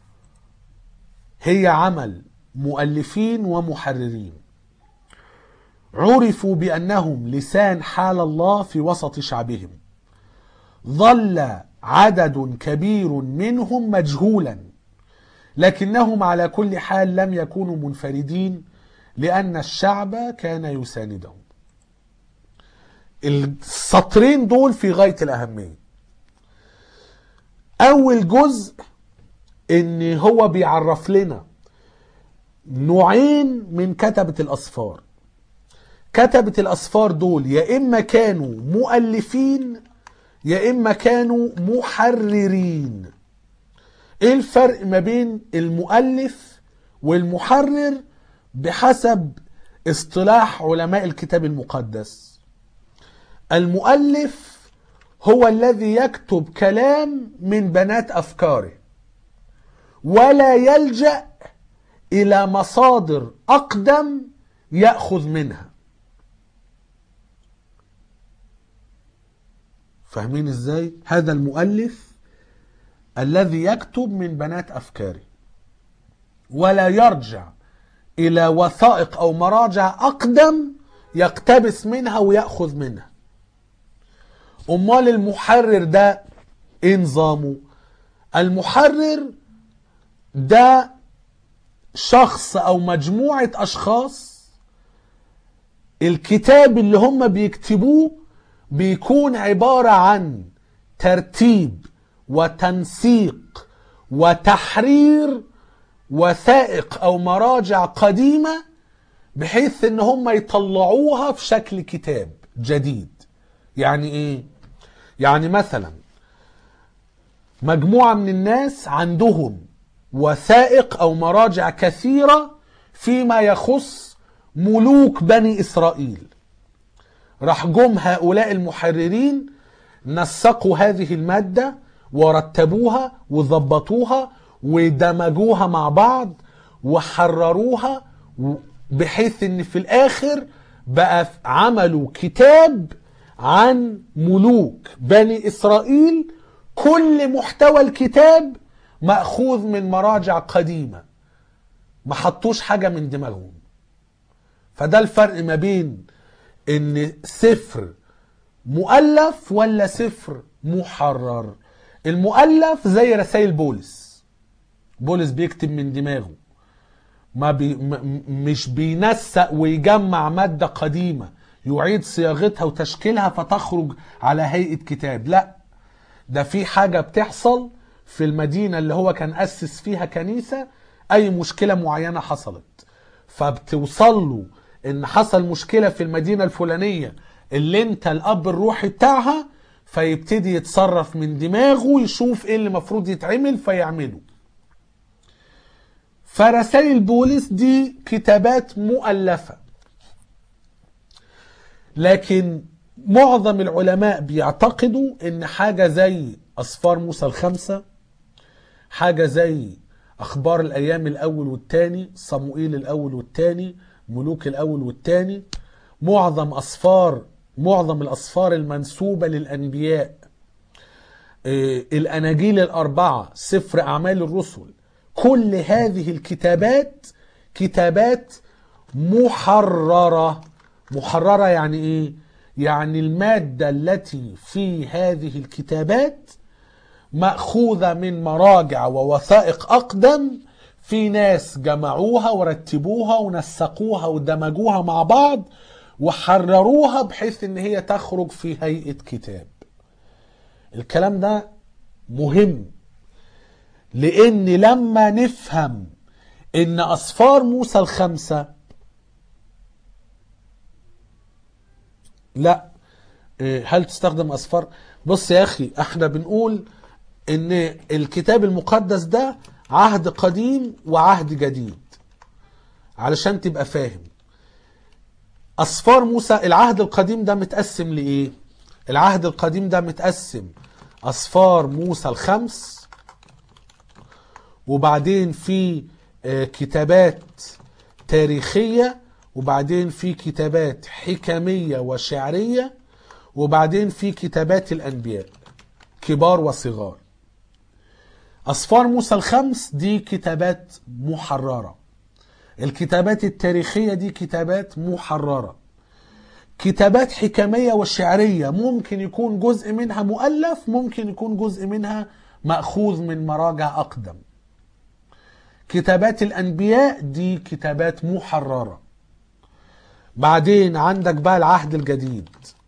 هي عمل مؤلفين ومحررين عرفوا بأنهم لسان حال الله في وسط شعبهم ظل عدد كبير منهم مجهولا لكنهم على كل حال لم يكونوا منفردين لأن الشعب كان يساندهم السطرين دول في غاية الأهمية أول جزء إن هو بيعرف لنا نوعين من كتبة الأسفار كتبة الأسفار دول يا إما كانوا مؤلفين يا إما كانوا محررين ايه الفرق ما بين المؤلف والمحرر بحسب اصطلاح علماء الكتاب المقدس المؤلف هو الذي يكتب كلام من بنات افكاره ولا يلجا الى مصادر اقدم ياخذ منها فاهمين ازاي هذا المؤلف الذي يكتب من بنات افكاره ولا يرجع الى وثائق او مراجع اقدم يقتبس منها وياخذ منها امال المحرر ده ايه نظامه المحرر ده شخص او مجموعه اشخاص الكتاب اللي هم بيكتبوه بيكون عباره عن ترتيب وتنسيق وتحرير وثائق او مراجع قديمه بحيث ان هم يطلعوها في شكل كتاب جديد يعني ايه يعني مثلا مجموعه من الناس عندهم وثائق او مراجع كثيره فيما يخص ملوك بني اسرائيل راح جم هؤلاء المحررين نسقوا هذه الماده ورتبوها وظبطوها ودمجوها مع بعض وحرروها و- بحيث ان في الاخر بقى ف- عملوا كتاب عن ملوك بني اسرائيل كل محتوى الكتاب مأخوذ من مراجع قديمة ما حطوش حاجة من دماغهم فده الفرق ما بين ان سفر مؤلف ولا سفر محرر المؤلف زي رسائل بولس بولس بيكتب من دماغه ما بي م- مش بينسق ويجمع مادة قديمة يعيد صياغتها وتشكيلها فتخرج على هيئة كتاب لا ده في حاجة بتحصل في المدينة اللي هو كان أسس فيها كنيسة أي مشكلة معينة حصلت فبتوصل له إن حصل مشكلة في المدينة الفلانية اللي أنت الأب الروحي بتاعها فيبتدي يتصرف من دماغه يشوف إيه اللي المفروض يتعمل فيعمله فرسائل بولس دي كتابات مؤلفة لكن معظم العلماء بيعتقدوا ان حاجة زي اسفار موسى الخمسة حاجة زي اخبار الايام الاول والتاني صموئيل الاول والتاني ملوك الاول والتاني معظم اسفار معظم الاسفار المنسوبة للانبياء آه، الاناجيل الاربعة سفر اعمال الرسل كل هذه الكتابات كتابات محررة محررة يعني ايه يعني المادة التي في هذه الكتابات مأخوذة من مراجع ووثائق أقدم في ناس جمعوها ورتبوها ونسقوها ودمجوها مع بعض وحرروها بحيث ان هي تخرج في هيئة كتاب الكلام ده مهم لان لما نفهم ان اسفار موسى الخمسه لا إيه، هل تستخدم اسفار بص يا اخي احنا بنقول ان الكتاب المقدس ده عهد قديم وعهد جديد علشان تبقى فاهم اسفار موسى العهد القديم ده متقسم لايه العهد القديم ده متقسم اسفار موسى الخمس وبعدين في آه، كتابات تاريخية وبعدين في كتابات حكمية وشعرية وبعدين في كتابات الأنبياء كبار وصغار أسفار موسى الخمس دي كتابات محررة الكتابات التاريخية دي كتابات محررة كتابات حكمية وشعرية ممكن يكون جزء منها مؤلف ممكن يكون جزء منها مأخوذ من مراجع أقدم كتابات الأنبياء دي كتابات محررة بعدين عندك بقى العهد الجديد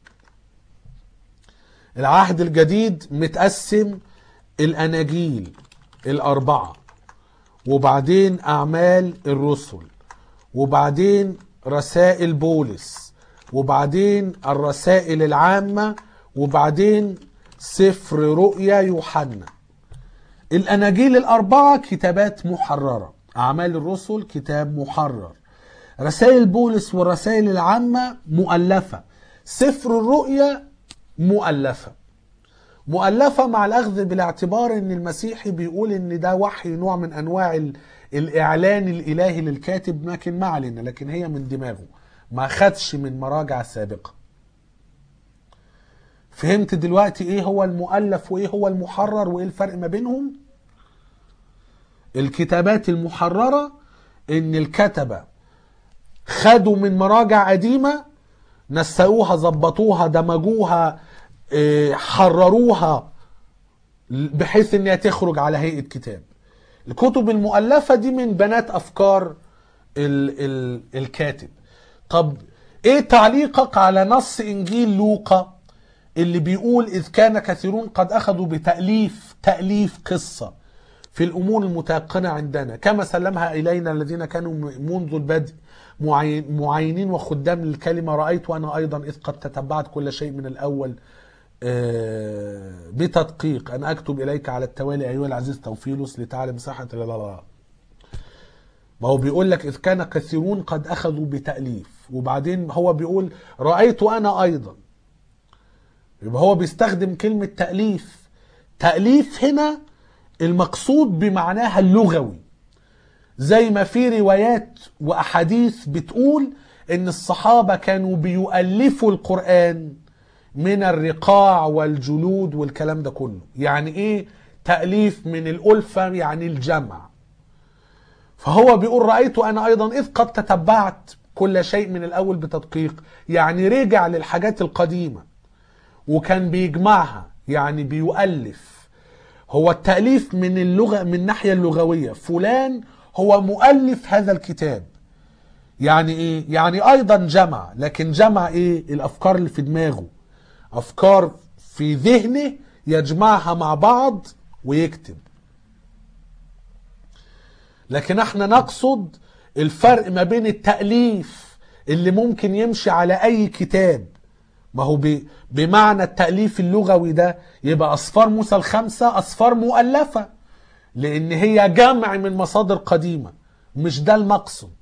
العهد الجديد متقسم الأناجيل الأربعة وبعدين أعمال الرسل وبعدين رسائل بولس وبعدين الرسائل العامة وبعدين سفر رؤيا يوحنا الأناجيل الأربعة كتابات محررة أعمال الرسل كتاب محرر رسائل بولس والرسائل العامة مؤلفة سفر الرؤيا مؤلفة مؤلفة مع الأخذ بالاعتبار أن المسيحي بيقول أن ده وحي نوع من أنواع ال- الإعلان الإلهي للكاتب لكن ما علينا لكن هي من دماغه ما خدش من مراجع سابقة فهمت دلوقتي ايه هو المؤلف وايه هو المحرر وايه الفرق ما بينهم الكتابات المحررة ان الكتبة خدوا من مراجع قديمة نسقوها ظبطوها دمجوها إيه، حرروها بحيث انها تخرج على هيئة كتاب الكتب المؤلفة دي من بنات افكار ال ال الكاتب طب ايه تعليقك على نص انجيل لوقا اللي بيقول اذ كان كثيرون قد اخذوا بتاليف تاليف قصه في الامور المتيقنه عندنا كما سلمها الينا الذين كانوا منذ البدء معين- معينين وخدام للكلمه رايت وانا ايضا اذ قد تتبعت كل شيء من الاول آه، بتدقيق ان اكتب اليك على التوالي ايها العزيز توفيلوس لتعلم صحه لا لا لا ما هو بيقول لك إذ كان كثيرون قد أخذوا بتأليف وبعدين هو بيقول رأيت أنا أيضا يبقى هو بيستخدم كلمة تأليف تأليف هنا المقصود بمعناها اللغوي زي ما في روايات واحاديث بتقول ان الصحابه كانوا بيؤلفوا القران من الرقاع والجلود والكلام ده كله يعني ايه تاليف من الالفه يعني الجمع فهو بيقول رايت انا ايضا اذ قد تتبعت كل شيء من الاول بتدقيق يعني رجع للحاجات القديمه وكان بيجمعها يعني بيؤلف هو التاليف من اللغه من الناحيه اللغويه فلان هو مؤلف هذا الكتاب يعني ايه يعني ايضا جمع لكن جمع ايه الافكار اللي في دماغه افكار في ذهنه يجمعها مع بعض ويكتب لكن احنا نقصد الفرق ما بين التأليف اللي ممكن يمشي على اي كتاب ما هو ب- بمعنى التأليف اللغوي ده يبقى أصفار موسى الخمسة أصفار مؤلفة لأن هي جمع من مصادر قديمة مش ده المقصد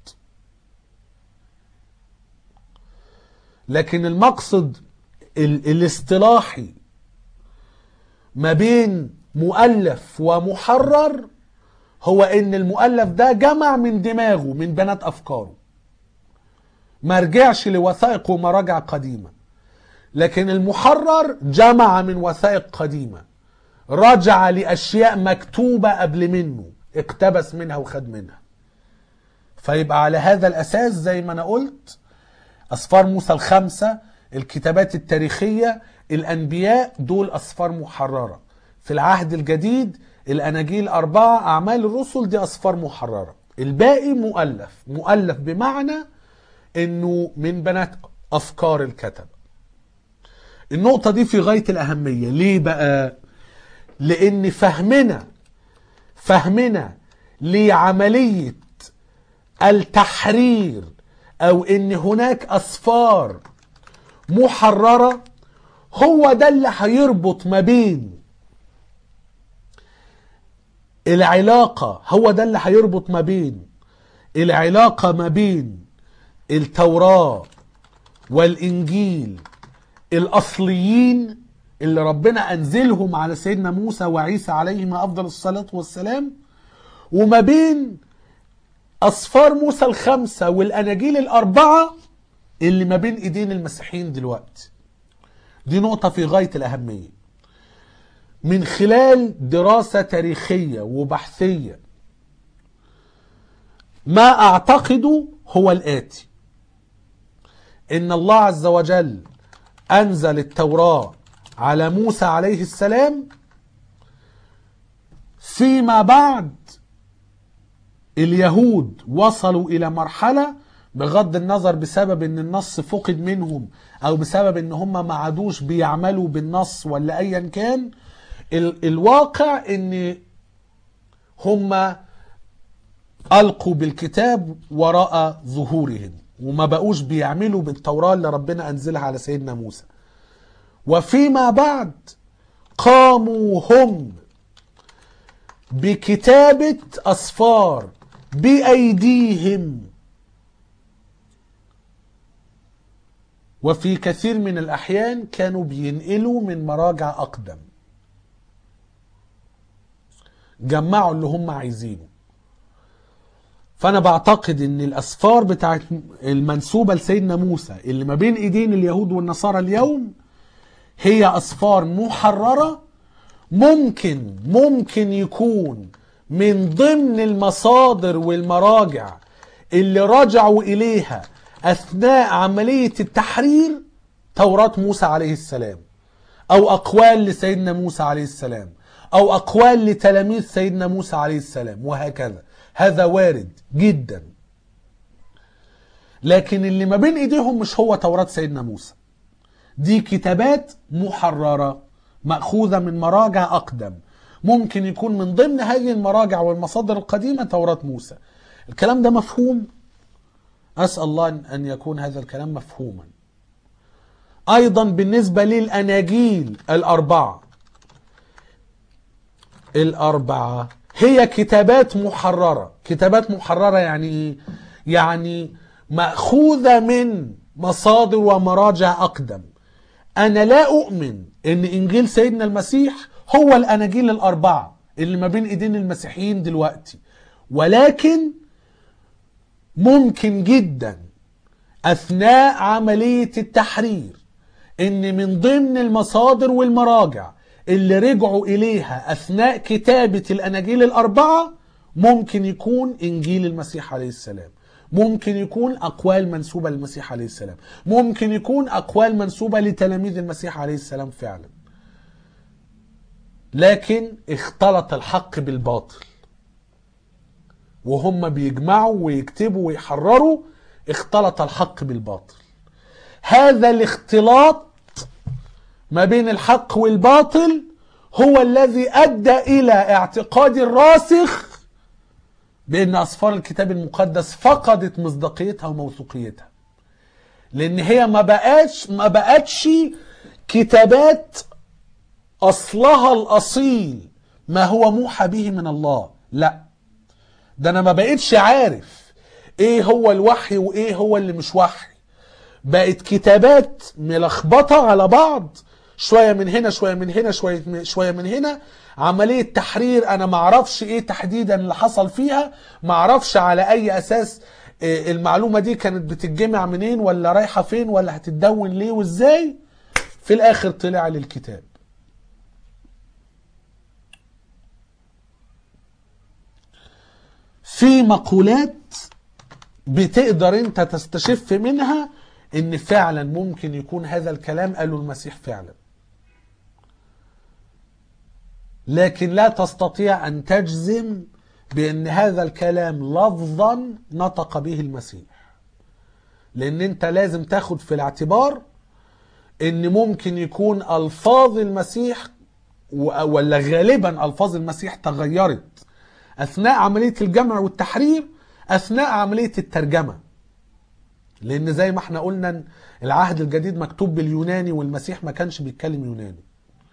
لكن المقصد ال- الاصطلاحي ما بين مؤلف ومحرر هو ان المؤلف ده جمع من دماغه من بنات افكاره ما رجعش لوثائق ومراجع قديمه لكن المحرر جمع من وثائق قديمه رجع لاشياء مكتوبه قبل منه اقتبس منها وخد منها فيبقى على هذا الاساس زي ما انا قلت أسفار موسى الخمسة الكتابات التاريخية الأنبياء دول أسفار محررة في العهد الجديد الأناجيل أربعة أعمال الرسل دي أسفار محررة الباقي مؤلف مؤلف بمعنى أنه من بنات أفكار الكتبة النقطة دي في غاية الأهمية ليه بقى لأن فهمنا فهمنا لعملية التحرير او ان هناك اسفار محرره هو ده اللي هيربط ما بين العلاقه هو ده اللي هيربط ما بين العلاقه ما بين التوراه والانجيل الاصليين اللي ربنا انزلهم على سيدنا موسى وعيسى عليهما افضل الصلاه والسلام وما بين أصفار موسى الخمسة والأناجيل الأربعة اللي ما بين إيدين المسيحيين دلوقتي دي نقطة في غاية الأهمية من خلال دراسة تاريخية وبحثية ما أعتقده هو الآتي إن الله عز وجل أنزل التوراة على موسى عليه السلام فيما بعد اليهود وصلوا الى مرحله بغض النظر بسبب ان النص فقد منهم او بسبب ان هم ما عادوش بيعملوا بالنص ولا ايا كان ال الواقع ان هم القوا بالكتاب وراء ظهورهم وما بقوش بيعملوا بالتوراه اللي ربنا انزلها على سيدنا موسى وفيما بعد قاموا هم بكتابه اسفار بايديهم وفي كثير من الاحيان كانوا بينقلوا من مراجع اقدم جمعوا اللي هم عايزينه فانا بعتقد ان الاسفار بتاعت المنسوبه لسيدنا موسى اللي ما بين ايدين اليهود والنصارى اليوم هي اسفار محرره ممكن ممكن يكون من ضمن المصادر والمراجع اللي رجعوا اليها اثناء عمليه التحرير توراة موسى عليه السلام او اقوال لسيدنا موسى عليه السلام او اقوال لتلاميذ سيدنا موسى عليه السلام وهكذا هذا وارد جدا لكن اللي ما بين ايديهم مش هو توراة سيدنا موسى دي كتابات محررة مأخوذة من مراجع أقدم ممكن يكون من ضمن هذه المراجع والمصادر القديمة توراة موسى الكلام ده مفهوم أسأل الله أن يكون هذا الكلام مفهوما أيضا بالنسبة للأناجيل الأربعة الأربعة هي كتابات محررة كتابات محررة يعني إيه؟ يعني مأخوذة من مصادر ومراجع أقدم أنا لا أؤمن أن إنجيل سيدنا المسيح هو الأناجيل الأربعة اللي ما بين إيدين المسيحيين دلوقتي ولكن ممكن جدا اثناء عمليه التحرير ان من ضمن المصادر والمراجع اللي رجعوا اليها اثناء كتابه الاناجيل الاربعه ممكن يكون انجيل المسيح عليه السلام ممكن يكون اقوال منسوبه للمسيح عليه السلام ممكن يكون اقوال منسوبه لتلاميذ المسيح عليه السلام فعلا لكن اختلط الحق بالباطل وهم بيجمعوا ويكتبوا ويحرروا اختلط الحق بالباطل هذا الاختلاط ما بين الحق والباطل هو الذي ادى الى اعتقاد الراسخ بان اسفار الكتاب المقدس فقدت مصداقيتها وموثوقيتها لان هي ما بقاش ما بقتش كتابات اصلها الاصيل ما هو موحى به من الله لا ده انا ما بقتش عارف ايه هو الوحي وايه هو اللي مش وحي بقت كتابات ملخبطه على بعض شويه من هنا شويه من هنا شويه من شويه من هنا عمليه تحرير انا ما اعرفش ايه تحديدا اللي حصل فيها ما اعرفش على اي اساس إيه المعلومه دي كانت بتتجمع منين ولا رايحه فين ولا هتتدون ليه وازاي في الاخر طلع للكتاب في مقولات بتقدر انت تستشف منها ان فعلا ممكن يكون هذا الكلام قاله المسيح فعلا لكن لا تستطيع ان تجزم بان هذا الكلام لفظا نطق به المسيح لان انت لازم تاخد في الاعتبار ان ممكن يكون الفاظ المسيح ولا غالبا الفاظ المسيح تغيرت اثناء عمليه الجمع والتحرير اثناء عمليه الترجمه لان زي ما احنا قلنا العهد الجديد مكتوب باليوناني والمسيح ما كانش بيتكلم يوناني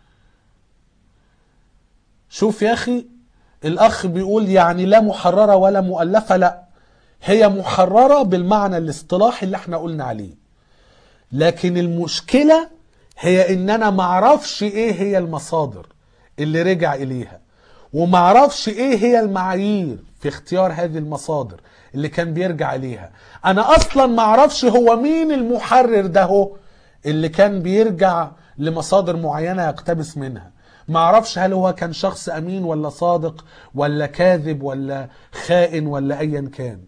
شوف يا اخي الاخ بيقول يعني لا محرره ولا مؤلفه لا هي محرره بالمعنى الاصطلاحي اللي احنا قلنا عليه لكن المشكله هي ان انا معرفش ايه هي المصادر اللي رجع اليها ومعرفش ايه هي المعايير في اختيار هذه المصادر اللي كان بيرجع اليها انا اصلا معرفش هو مين المحرر ده هو اللي كان بيرجع لمصادر معينه يقتبس منها معرفش هل هو كان شخص امين ولا صادق ولا كاذب ولا خائن ولا ايا كان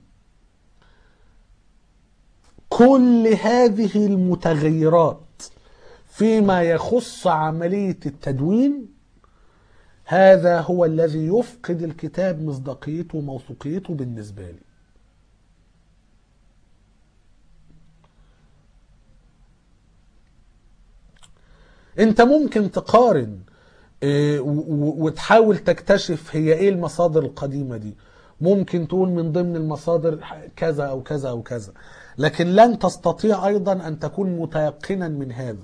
كل هذه المتغيرات فيما يخص عمليه التدوين هذا هو الذي يفقد الكتاب مصداقيته وموثوقيته بالنسبه لي انت ممكن تقارن وتحاول تكتشف هي ايه المصادر القديمه دي ممكن تقول من ضمن المصادر كذا او كذا او كذا لكن لن تستطيع ايضا ان تكون متيقنا من هذا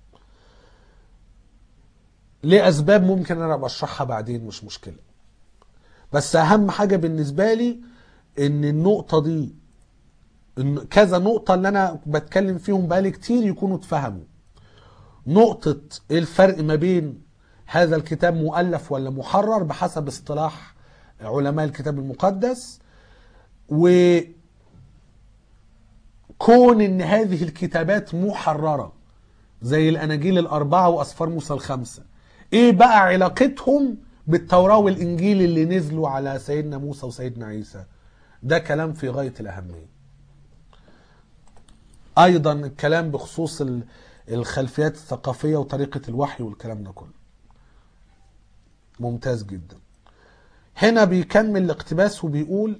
لاسباب ممكن انا بشرحها بعدين مش مشكله بس اهم حاجه بالنسبه لي ان النقطه دي إن كذا نقطه اللي انا بتكلم فيهم بقالي كتير يكونوا اتفهموا نقطه ايه الفرق ما بين هذا الكتاب مؤلف ولا محرر بحسب اصطلاح علماء الكتاب المقدس وكون ان هذه الكتابات محرره زي الاناجيل الاربعه واسفار موسى الخمسه ايه بقى علاقتهم بالتوراه والانجيل اللي نزلوا على سيدنا موسى وسيدنا عيسى ده كلام في غايه الاهميه ايضا الكلام بخصوص الخلفيات الثقافيه وطريقه الوحي والكلام ده كله ممتاز جدا هنا بيكمل الاقتباس وبيقول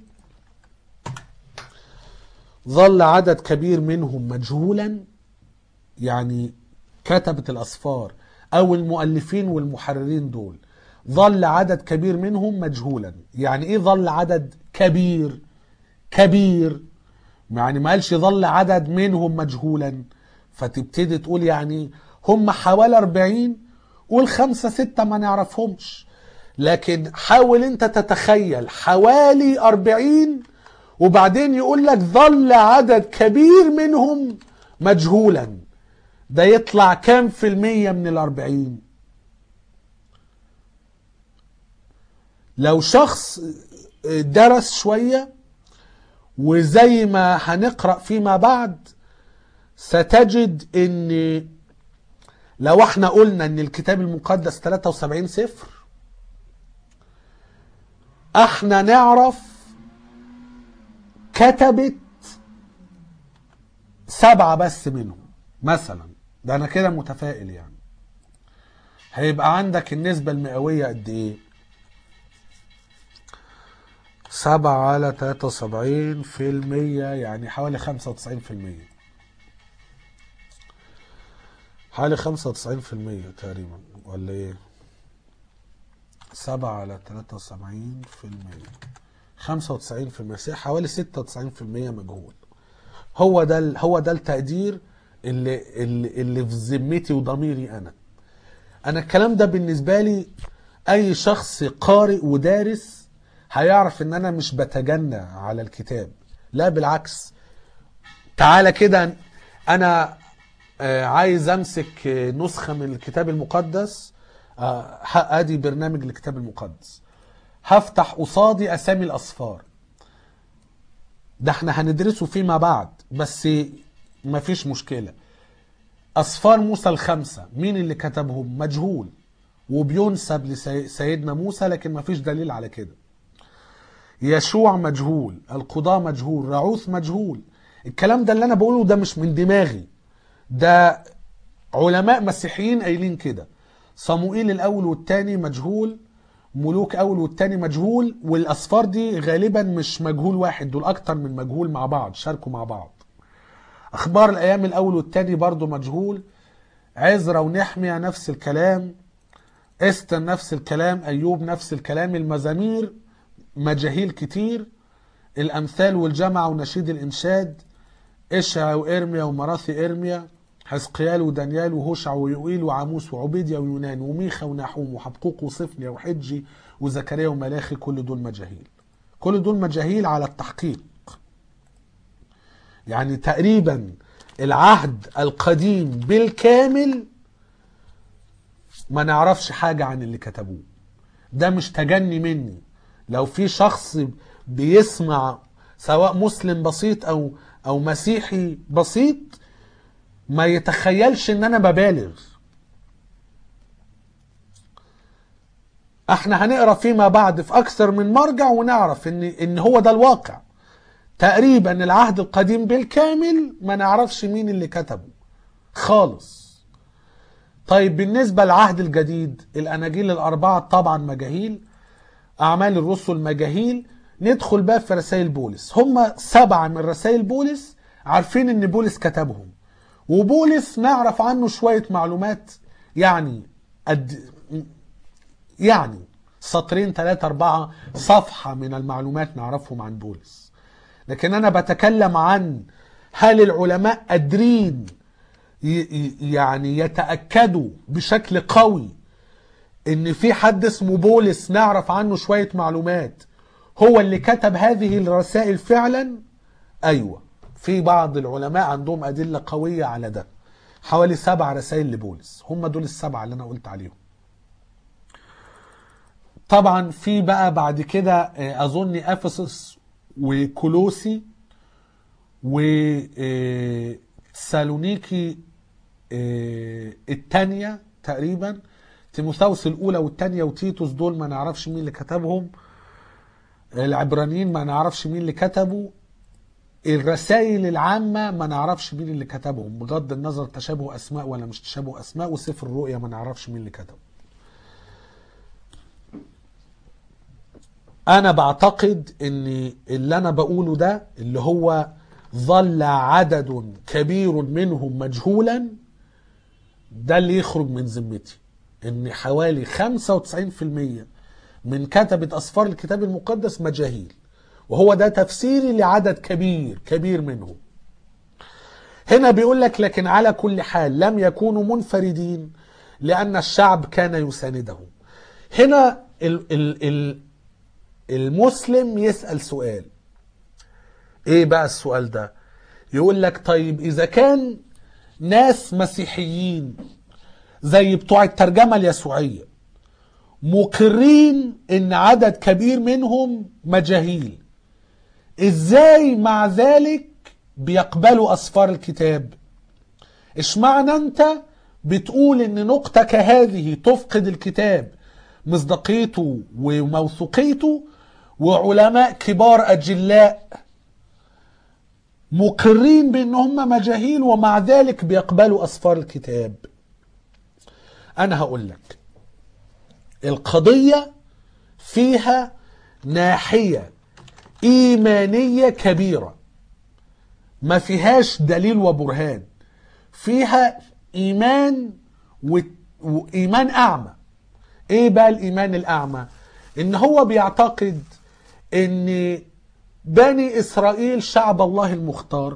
ظل عدد كبير منهم مجهولا يعني كتبة الأسفار أو المؤلفين والمحررين دول ظل عدد كبير منهم مجهولا يعني إيه ظل عدد كبير كبير يعني ما قالش ظل عدد منهم مجهولا فتبتدي تقول يعني هم حوالي 40 قول خمسة ستة ما نعرفهمش لكن حاول انت تتخيل حوالي أربعين وبعدين يقول لك ظل عدد كبير منهم مجهولا ده يطلع كام في المية من الأربعين لو شخص درس شوية وزي ما هنقرأ فيما بعد ستجد ان لو احنا قلنا ان الكتاب المقدس 73 سفر احنا نعرف كتبت سبعة بس منهم مثلا ده انا كده متفائل يعني هيبقى عندك النسبة المئوية قد ايه سبعة على تلاتة وسبعين في المية يعني حوالي خمسة وتسعين في المية حوالي خمسة وتسعين في المية تقريبا ولا ايه سبعة على تلاتة وسبعين في المية خمسة وتسعين في المية حوالي ستة وتسعين في المية مجهول هو ده ال- هو ده التقدير اللي اللي, اللي في ذمتي وضميري انا انا الكلام ده بالنسبه لي اي شخص قارئ ودارس هيعرف ان انا مش بتجنى على الكتاب لا بالعكس تعالى كده انا آه، عايز امسك آه، نسخه من الكتاب المقدس آه، ه- ادي برنامج الكتاب المقدس هفتح قصادي اسامي الاصفار ده احنا هندرسه فيما بعد بس مفيش مشكله أصفار موسى الخمسة مين اللي كتبهم مجهول وبينسب لسيدنا موسى لكن مفيش دليل على كده يشوع مجهول القضاء مجهول رعوث مجهول الكلام ده اللي أنا بقوله ده مش من دماغي ده علماء مسيحيين قايلين كده صموئيل الأول والتاني مجهول ملوك أول والتاني مجهول والأصفار دي غالبا مش مجهول واحد دول أكتر من مجهول مع بعض شاركوا مع بعض اخبار الايام الاول والتاني برضو مجهول عزرا ونحمية نفس الكلام استر نفس الكلام ايوب نفس الكلام المزامير مجاهيل كتير الامثال والجمع ونشيد الانشاد اشعيا وارميا ومراثي ارميا حزقيال ودانيال وهوشع ويوئيل وعاموس وعبيديا ويونان وميخا ونحوم وحبقوق وصفنيا وحجي وزكريا وملاخي كل دول مجاهيل كل دول مجاهيل على التحقيق يعني تقريبا العهد القديم بالكامل ما نعرفش حاجة عن اللي كتبوه ده مش تجني مني لو في شخص بيسمع سواء مسلم بسيط او او مسيحي بسيط ما يتخيلش ان انا ببالغ احنا هنقرا فيما بعد في اكثر من مرجع ونعرف ان ان هو ده الواقع تقريبا العهد القديم بالكامل ما نعرفش مين اللي كتبه خالص طيب بالنسبة للعهد الجديد الأناجيل الأربعة طبعا مجاهيل أعمال الرسل مجاهيل ندخل بقى في رسائل بولس هم سبعة من رسائل بولس عارفين إن بولس كتبهم وبولس نعرف عنه شوية معلومات يعني قد يعني سطرين ثلاثة أربعة صفحة من المعلومات نعرفهم عن بولس لكن أنا بتكلم عن هل العلماء قادرين يعني يتأكدوا بشكل قوي ان في حد اسمه بولس نعرف عنه شوية معلومات هو اللي كتب هذه الرسائل فعلا ايوه في بعض العلماء عندهم ادلة قوية على ده حوالي سبع رسائل لبولس هم دول السبعة اللي انا قلت عليهم طبعا في بقى بعد كده اظن افسس وكولوسي وسالونيكي الثانية تقريبا تيموثاوس الأولى والثانية وتيتوس دول ما نعرفش مين اللي كتبهم العبرانيين ما نعرفش مين اللي كتبوا الرسائل العامة ما نعرفش مين اللي كتبهم بغض النظر تشابه أسماء ولا مش تشابه أسماء وسفر الرؤيا ما نعرفش مين اللي كتبه أنا بعتقد إن اللي أنا بقوله ده اللي هو ظل عدد كبير منهم مجهولا ده اللي يخرج من ذمتي ان حوالي 95% من كتبة اسفار الكتاب المقدس مجاهيل وهو ده تفسيري لعدد كبير كبير منهم هنا بيقول لك لكن على كل حال لم يكونوا منفردين لان الشعب كان يساندهم هنا ال ال ال المسلم يسأل سؤال ايه بقى السؤال ده يقول لك طيب اذا كان ناس مسيحيين زي بتوع الترجمة اليسوعية مقرين ان عدد كبير منهم مجاهيل ازاي مع ذلك بيقبلوا اسفار الكتاب اشمعنى انت بتقول ان نقطة كهذه تفقد الكتاب مصداقيته وموثوقيته وعلماء كبار اجلاء مقرين بان هم مجاهيل ومع ذلك بيقبلوا اسفار الكتاب انا هقول لك القضية فيها ناحية ايمانية كبيرة ما فيهاش دليل وبرهان فيها ايمان و... وايمان اعمى ايه بقى الايمان الاعمى ان هو بيعتقد ان بني اسرائيل شعب الله المختار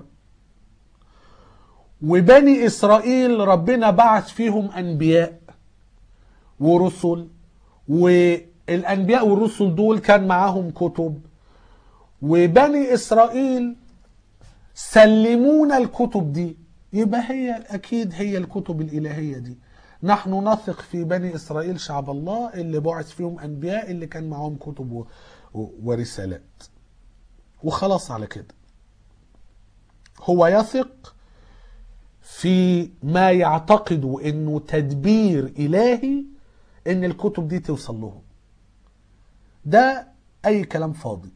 وبني اسرائيل ربنا بعث فيهم انبياء ورسل والانبياء والرسل دول كان معاهم كتب وبني اسرائيل سلمونا الكتب دي يبقى هي اكيد هي الكتب الالهيه دي نحن نثق في بني اسرائيل شعب الله اللي بعث فيهم انبياء اللي كان معاهم كتب و- و- ورسالات وخلاص على كده هو يثق في ما يعتقد انه تدبير الهي ان الكتب دي توصل لهم ده اي كلام فاضي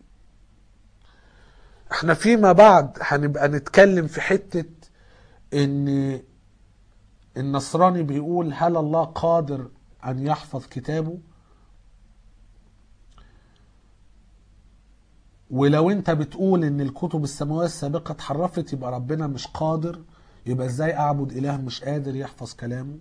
احنا فيما بعد هنبقى نتكلم في حتة ان النصراني بيقول هل الله قادر ان يحفظ كتابه ولو انت بتقول ان الكتب السماوية السابقة اتحرفت يبقى ربنا مش قادر يبقى ازاي اعبد اله مش قادر يحفظ كلامه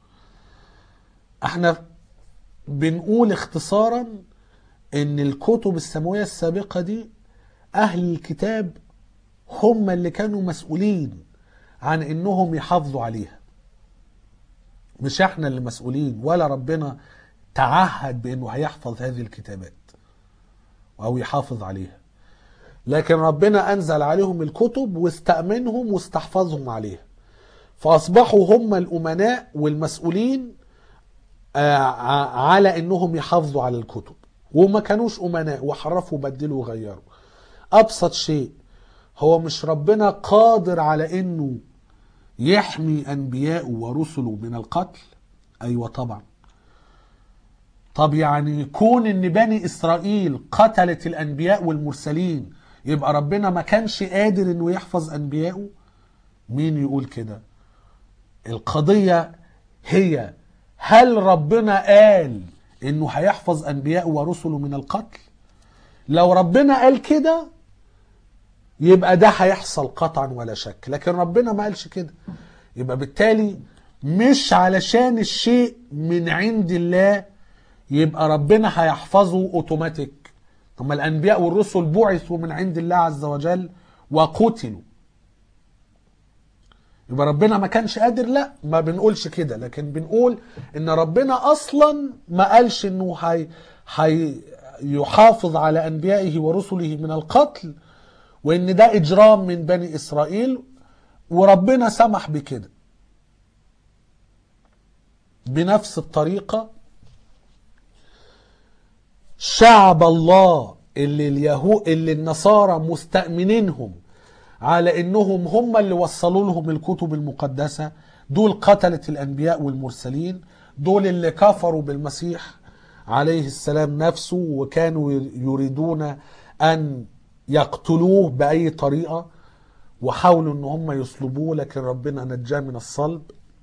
احنا بنقول اختصارا ان الكتب السماوية السابقة دي اهل الكتاب هم اللي كانوا مسؤولين عن انهم يحافظوا عليها مش احنا اللي مسؤولين ولا ربنا تعهد بانه هيحفظ هذه الكتابات او يحافظ عليها لكن ربنا انزل عليهم الكتب واستأمنهم واستحفظهم عليها فاصبحوا هم الامناء والمسؤولين آه، ع- على انهم يحافظوا على الكتب وما كانوش امناء وحرفوا وبدلوا وغيروا ابسط شيء هو مش ربنا قادر على انه يحمي انبياءه ورسله من القتل ايوه طبعا طب يعني كون ان بني اسرائيل قتلت الانبياء والمرسلين يبقى ربنا ما كانش قادر انه يحفظ انبيائه مين يقول كده القضية هي هل ربنا قال انه هيحفظ انبياءه ورسله من القتل لو ربنا قال كده يبقى ده هيحصل قطعا ولا شك لكن ربنا ما قالش كده يبقى بالتالي مش علشان الشيء من عند الله يبقى ربنا هيحفظه اوتوماتيك ثم الانبياء والرسل بعثوا من عند الله عز وجل وقتلوا يبقى ربنا ما كانش قادر لا ما بنقولش كده لكن بنقول ان ربنا اصلا ما قالش انه هي هي يحافظ على انبيائه ورسله من القتل وان ده اجرام من بني اسرائيل وربنا سمح بكده بنفس الطريقه شعب الله اللي اليهو اللي النصارى مستأمنينهم على انهم هم اللي وصلوا لهم الكتب المقدسة دول قتلة الانبياء والمرسلين دول اللي كفروا بالمسيح عليه السلام نفسه وكانوا يريدون ان يقتلوه باي طريقة وحاولوا ان هم يصلبوه لكن ربنا نجاه من الصلب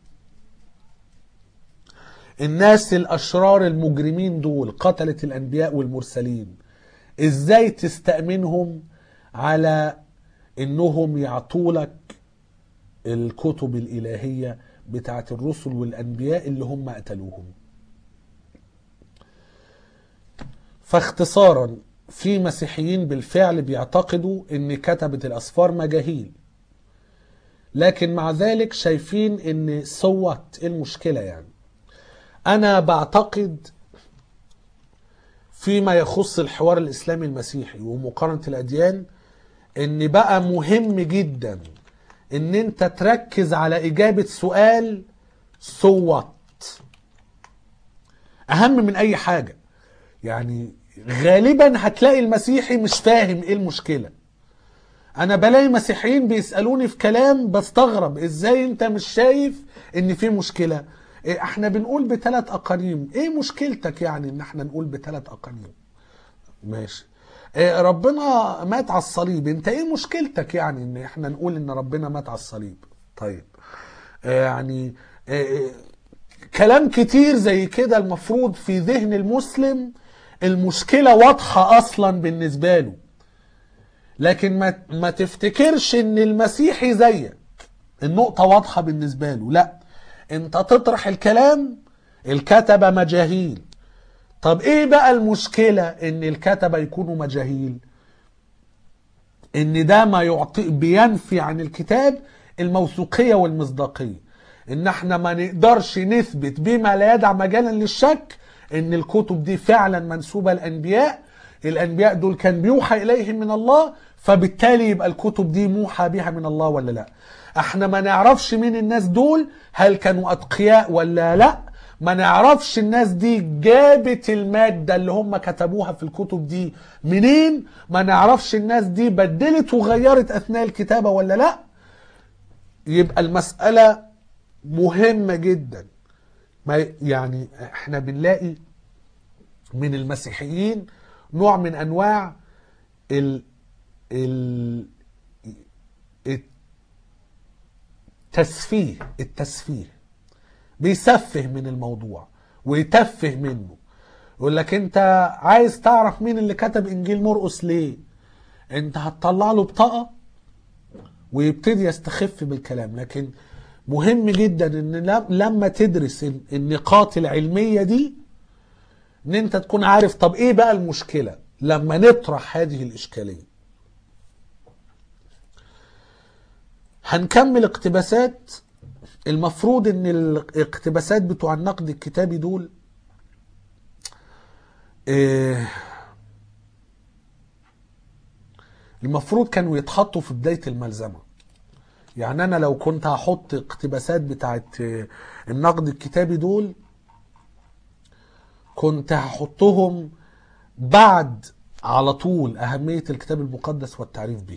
الناس الاشرار المجرمين دول قتلة الانبياء والمرسلين ازاي تستأمنهم على انهم يعطولك الكتب الالهية بتاعت الرسل والانبياء اللي هم قتلوهم فاختصارا في مسيحيين بالفعل بيعتقدوا ان كتبة الاسفار مجاهيل لكن مع ذلك شايفين ان صوت إيه المشكلة يعني انا بعتقد فيما يخص الحوار الاسلامي المسيحي ومقارنة الاديان ان بقى مهم جدا ان انت تركز على اجابة سؤال صوت اهم من اي حاجة يعني غالبا هتلاقي المسيحي مش فاهم ايه المشكلة انا بلاقي مسيحيين بيسالوني في كلام بستغرب ازاي انت مش شايف ان في مشكله إيه، احنا بنقول بثلاث اقانيم ايه مشكلتك يعني ان احنا نقول بثلاث اقانيم ماشي إيه، ربنا مات على الصليب انت ايه مشكلتك يعني ان احنا نقول ان ربنا مات على الصليب طيب إيه، يعني إيه، كلام كتير زي كده المفروض في ذهن المسلم المشكلة واضحة اصلا بالنسبة له لكن ما ما تفتكرش ان المسيحي زيك النقطة واضحة بالنسبة له لا انت تطرح الكلام الكتبة مجاهيل طب ايه بقى المشكلة ان الكتبة يكونوا مجاهيل ان ده ما يعطي بينفي عن الكتاب الموثوقية والمصداقية ان احنا ما نقدرش نثبت بما لا يدع مجالا للشك ان الكتب دي فعلا منسوبة للانبياء الانبياء دول كان بيوحى اليهم من الله فبالتالي يبقى الكتب دي موحى بها من الله ولا لا احنا ما نعرفش مين الناس دول هل كانوا اتقياء ولا لا ما نعرفش الناس دي جابت المادة اللي هم كتبوها في الكتب دي منين ما نعرفش الناس دي بدلت وغيرت اثناء الكتابة ولا لا يبقى المسألة مهمة جدا ما يعني احنا بنلاقي من المسيحيين نوع من انواع ال ال التسفيه التسفيه بيسفه من الموضوع ويتفه منه يقول لك انت عايز تعرف مين اللي كتب انجيل مرقس ليه انت هتطلع له بطاقه ويبتدي يستخف بالكلام لكن مهم جدا ان لم- لما تدرس ال- النقاط العلميه دي ان انت تكون عارف طب ايه بقى المشكله لما نطرح هذه الاشكاليه هنكمل اقتباسات المفروض ان الاقتباسات بتوع النقد الكتابي دول آه، المفروض كانوا يتحطوا في بداية الملزمة يعني انا لو كنت هحط اقتباسات بتاعت آه، النقد الكتابي دول كنت هحطهم بعد على طول أهمية الكتاب المقدس والتعريف به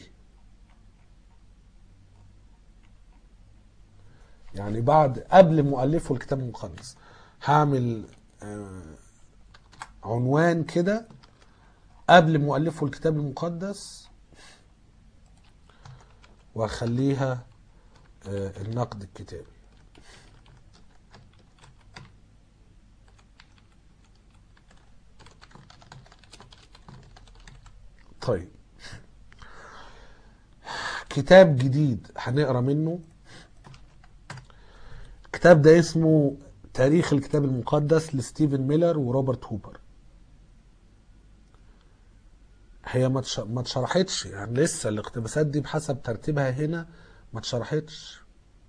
يعني بعد قبل مؤلفه الكتاب المقدس هعمل آه، عنوان كده قبل مؤلفه الكتاب المقدس واخليها آه، النقد الكتابي طيب كتاب جديد هنقرا منه الكتاب ده اسمه تاريخ الكتاب المقدس لستيفن ميلر وروبرت هوبر هي ما اتش- ما اتشرحتش يعني لسه الاقتباسات دي بحسب ترتيبها هنا ما اتشرحتش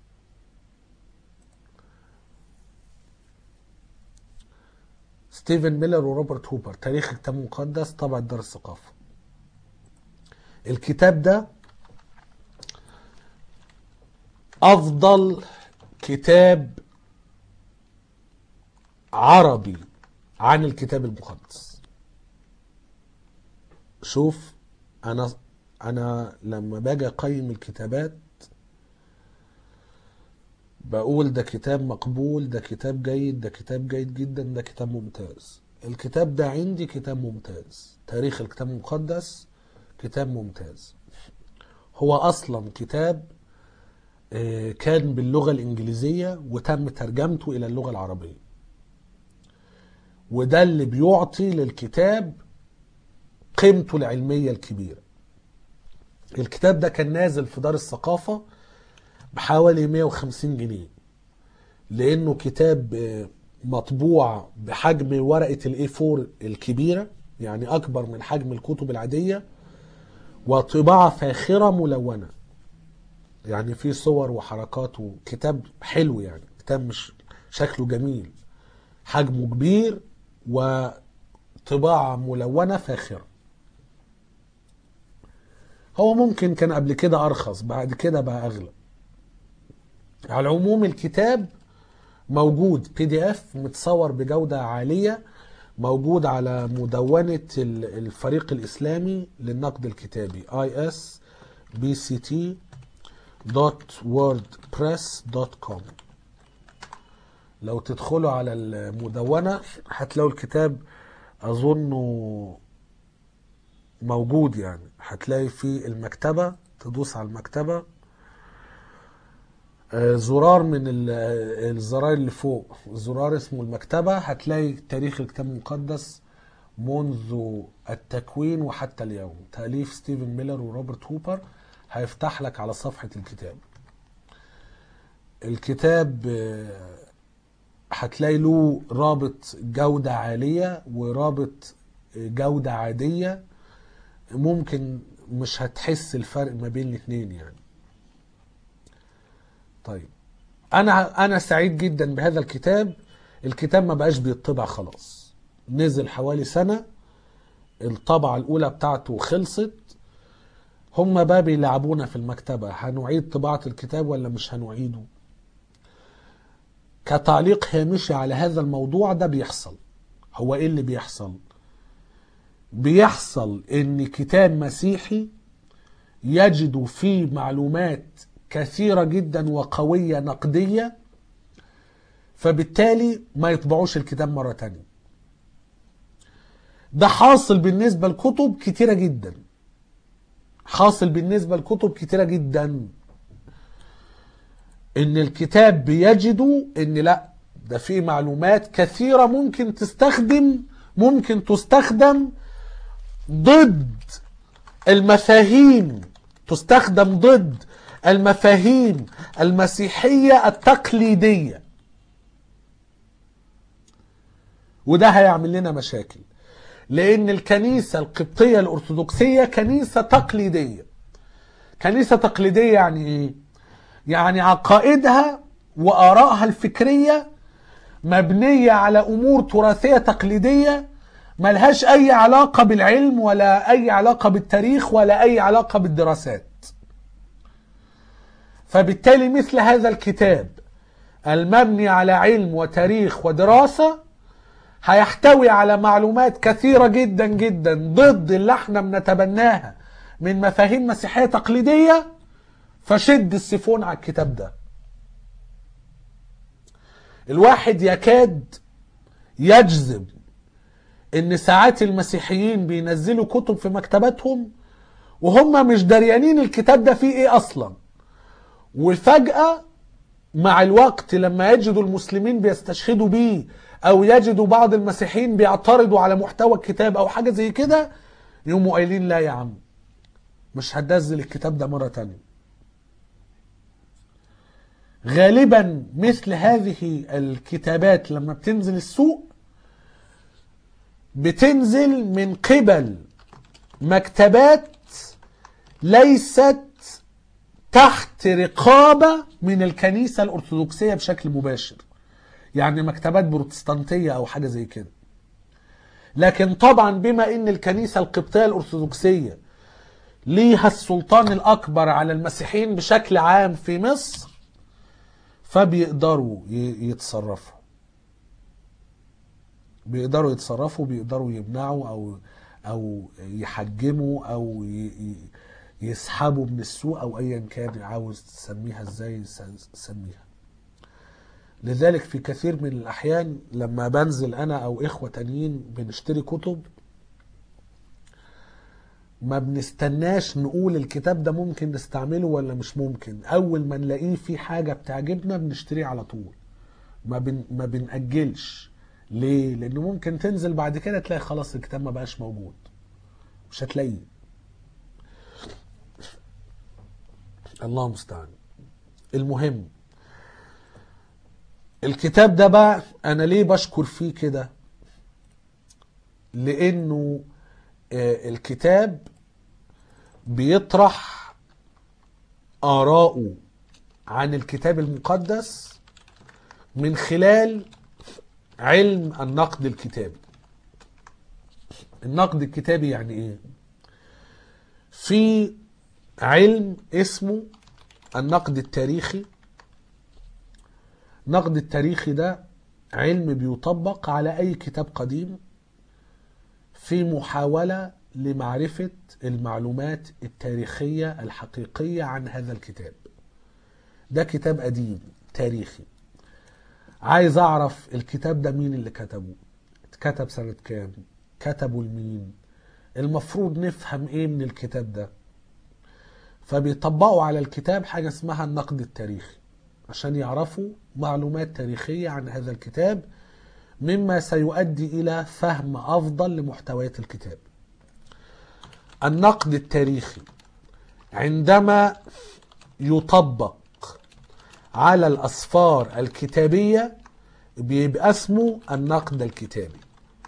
ستيفن ميلر وروبرت هوبر تاريخ الكتاب المقدس طبع دار الثقافة الكتاب ده أفضل كتاب عربي عن الكتاب المقدس شوف انا انا لما باجي اقيم الكتابات بقول ده كتاب مقبول ده كتاب جيد ده كتاب جيد جدا ده كتاب ممتاز الكتاب ده عندي كتاب ممتاز تاريخ الكتاب المقدس كتاب ممتاز هو اصلا كتاب آه، كان باللغة الإنجليزية وتم ترجمته إلى اللغة العربية وده اللي بيعطي للكتاب قيمته العلمية الكبيرة الكتاب ده كان نازل في دار الثقافة بحوالي 150 جنيه لأنه كتاب آه، مطبوع بحجم ورقة الاي 4 الكبيرة يعني أكبر من حجم الكتب العادية وطباعة فاخرة ملونة يعني في صور وحركات وكتاب حلو يعني كتاب مش شكله جميل حجمه كبير وطباعة ملونة فاخرة هو ممكن كان قبل كده أرخص بعد كده بقى أغلى على العموم الكتاب موجود بي دي اف متصور بجودة عالية موجود على مدونة ال- الفريق الإسلامي للنقد الكتابي اي اس bct.wordpress.com لو تدخلوا على المدونة هتلاقوا الكتاب أظنه موجود يعني هتلاقي في المكتبة تدوس على المكتبة آه، زرار من ال- آه، الزراير اللي فوق زرار اسمه المكتبة هتلاقي تاريخ الكتاب المقدس منذ التكوين وحتى اليوم تأليف ستيفن ميلر وروبرت هوبر هيفتح لك على صفحة الكتاب الكتاب آه، هتلاقي له رابط جودة عالية ورابط جودة عادية ممكن مش هتحس الفرق ما بين الاتنين يعني طيب انا انا سعيد جدا بهذا الكتاب الكتاب ما بقاش بيطبع خلاص نزل حوالي سنة الطبعة الأولى بتاعته خلصت هم بقى بيلعبونا في المكتبة هنعيد طباعة الكتاب ولا مش هنعيده كتعليق هامشي على هذا الموضوع ده بيحصل هو ايه اللي بيحصل بيحصل ان كتاب مسيحي يجد فيه معلومات كثيرة جدا وقوية نقدية فبالتالي ما يطبعوش الكتاب مرة تانية ده حاصل بالنسبة لكتب كتيرة جدا حاصل بالنسبة لكتب كتيرة جدا ان الكتاب بيجدوا ان لا ده فيه معلومات كثيرة ممكن تستخدم ممكن تستخدم ضد المفاهيم تستخدم ضد المفاهيم المسيحية التقليدية وده هيعمل لنا مشاكل لأن الكنيسة القبطية الأرثوذكسية كنيسة تقليدية كنيسة تقليدية يعني إيه؟ يعني عقائدها وآرائها الفكرية مبنية على أمور تراثية تقليدية ملهاش أي علاقة بالعلم ولا أي علاقة بالتاريخ ولا أي علاقة بالدراسات فبالتالي مثل هذا الكتاب المبني على علم وتاريخ ودراسة هيحتوي على معلومات كثيرة جدا جدا ضد اللي احنا بنتبناها من مفاهيم مسيحية تقليدية فشد السيفون على الكتاب ده الواحد يكاد يجذب ان ساعات المسيحيين بينزلوا كتب في مكتباتهم وهم مش دريانين الكتاب ده فيه ايه اصلا وفجأة مع الوقت لما يجدوا المسلمين بيستشهدوا بيه او يجدوا بعض المسيحيين بيعترضوا على محتوى الكتاب او حاجة زي كده يقوموا قايلين لا يا عم مش هتنزل الكتاب ده مرة تانية غالبا مثل هذه الكتابات لما بتنزل السوق بتنزل من قبل مكتبات ليست تحت رقابة من الكنيسة الأرثوذكسية بشكل مباشر يعني مكتبات بروتستانتية أو حاجة زي كده لكن طبعا بما ان الكنيسة القبطية الأرثوذكسية ليها السلطان الأكبر على المسيحيين بشكل عام في مصر فبيقدروا ي- يتصرفوا بيقدروا يتصرفوا بيقدروا يمنعوا او او يحجموا او ي- ي- يسحبوا من السوق او ايا كان عاوز تسميها ازاي س- سميها لذلك في كثير من الاحيان لما بنزل انا او اخوة تانيين بنشتري كتب ما بنستناش نقول الكتاب ده ممكن نستعمله ولا مش ممكن اول ما نلاقيه في حاجة بتعجبنا بنشتريه على طول ما بن ما بنأجلش ليه لانه ممكن تنزل بعد كده تلاقي خلاص الكتاب ما بقاش موجود مش هتلاقيه الله المستعان المهم الكتاب ده بقى انا ليه بشكر فيه كده لانه آه، الكتاب بيطرح آراءه عن الكتاب المقدس من خلال علم النقد الكتابي النقد الكتابي يعني ايه في علم اسمه النقد التاريخي النقد التاريخي ده علم بيطبق على اي كتاب قديم في محاولة لمعرفة المعلومات التاريخية الحقيقية عن هذا الكتاب ده كتاب قديم تاريخي عايز اعرف الكتاب ده مين اللي كتبه اتكتب سنة كام كتبه لمين المفروض نفهم ايه من الكتاب ده فبيطبقوا على الكتاب حاجة اسمها النقد التاريخي عشان يعرفوا معلومات تاريخية عن هذا الكتاب مما سيؤدي إلى فهم أفضل لمحتويات الكتاب النقد التاريخي عندما يطبق على الأسفار الكتابية بيبقى اسمه النقد الكتابي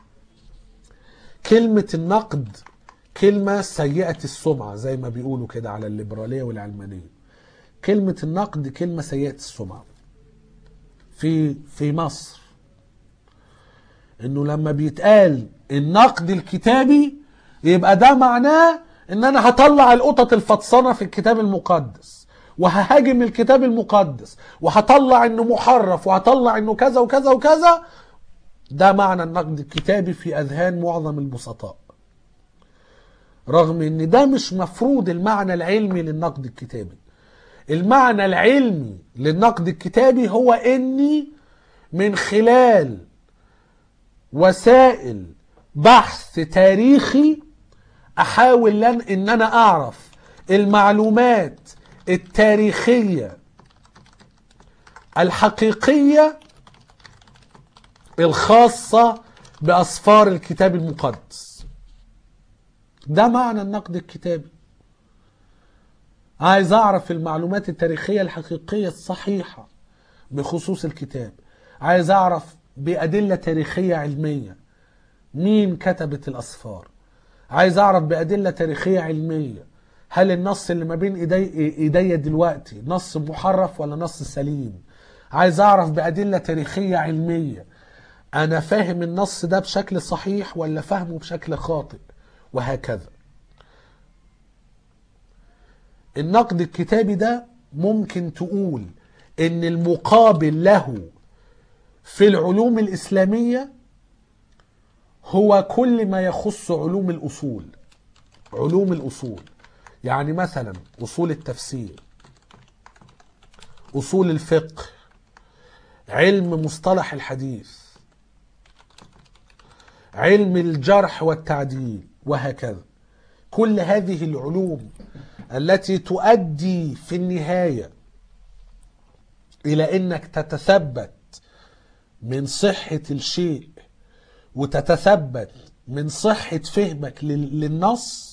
كلمة النقد كلمة سيئة السمعة زي ما بيقولوا كده على الليبرالية والعلمانية كلمة النقد كلمة سيئة السمعة في في مصر انه لما بيتقال النقد الكتابي يبقى ده معناه ان انا هطلع القطط الفطسانه في الكتاب المقدس وههاجم الكتاب المقدس وهطلع انه محرف وهطلع انه كذا وكذا وكذا ده معنى النقد الكتابي في اذهان معظم البسطاء رغم ان ده مش مفروض المعنى العلمي للنقد الكتابي المعنى العلمي للنقد الكتابي هو اني من خلال وسائل بحث تاريخي احاول لن ان انا اعرف المعلومات التاريخيه الحقيقيه الخاصه باسفار الكتاب المقدس ده معنى النقد الكتابي عايز اعرف المعلومات التاريخيه الحقيقيه الصحيحه بخصوص الكتاب عايز اعرف بادله تاريخيه علميه مين كتبت الاسفار عايز اعرف بادله تاريخيه علميه هل النص اللي ما بين ايدي ايديا دلوقتي نص محرف ولا نص سليم عايز اعرف بادله تاريخيه علميه انا فاهم النص ده بشكل صحيح ولا فاهمه بشكل خاطئ وهكذا النقد الكتابي ده ممكن تقول ان المقابل له في العلوم الاسلاميه هو كل ما يخص علوم الاصول علوم الاصول يعني مثلا اصول التفسير اصول الفقه علم مصطلح الحديث علم الجرح والتعديل وهكذا كل هذه العلوم التي تؤدي في النهايه الى انك تتثبت من صحه الشيء وتتثبت من صحه فهمك لل- للنص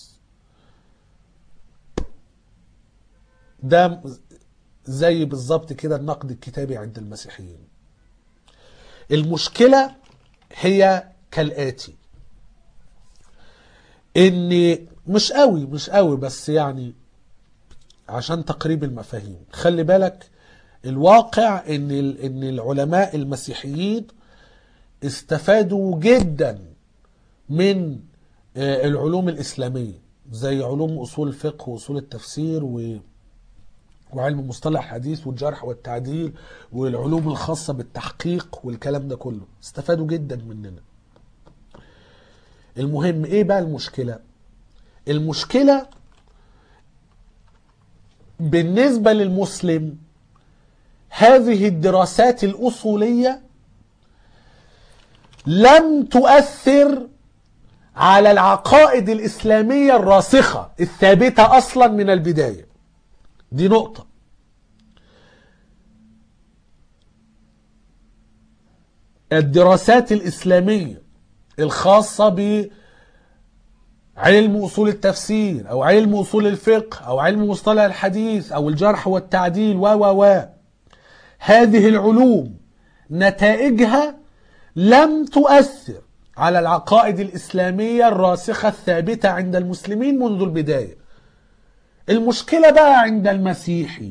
ده زي بالظبط كده النقد الكتابي عند المسيحيين المشكله هي كالاتي ان مش قوي مش قوي بس يعني عشان تقريب المفاهيم خلي بالك الواقع ان ال- ان العلماء المسيحيين استفادوا جدا من آه، العلوم الاسلاميه زي علوم اصول الفقه واصول التفسير و وعلم مصطلح الحديث والجرح والتعديل والعلوم الخاصه بالتحقيق والكلام ده كله استفادوا جدا مننا المهم ايه بقى المشكله المشكله بالنسبه للمسلم هذه الدراسات الاصوليه لم تؤثر على العقائد الاسلاميه الراسخه الثابته اصلا من البدايه دي نقطه الدراسات الاسلاميه الخاصه ب علم اصول التفسير او علم اصول الفقه او علم مصطلح الحديث او الجرح والتعديل و و و هذه العلوم نتائجها لم تؤثر على العقائد الاسلاميه الراسخه الثابته عند المسلمين منذ البدايه المشكله بقى عند المسيحي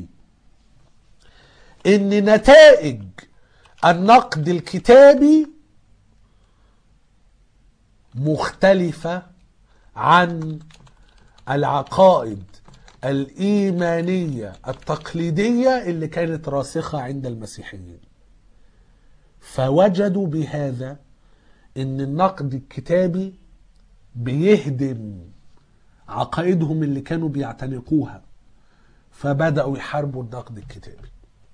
ان نتائج النقد الكتابي مختلفه عن العقائد الايمانيه التقليديه اللي كانت راسخه عند المسيحيين فوجدوا بهذا ان النقد الكتابي بيهدم عقائدهم اللي كانوا بيعتنقوها فبدأوا يحاربوا النقد الكتابي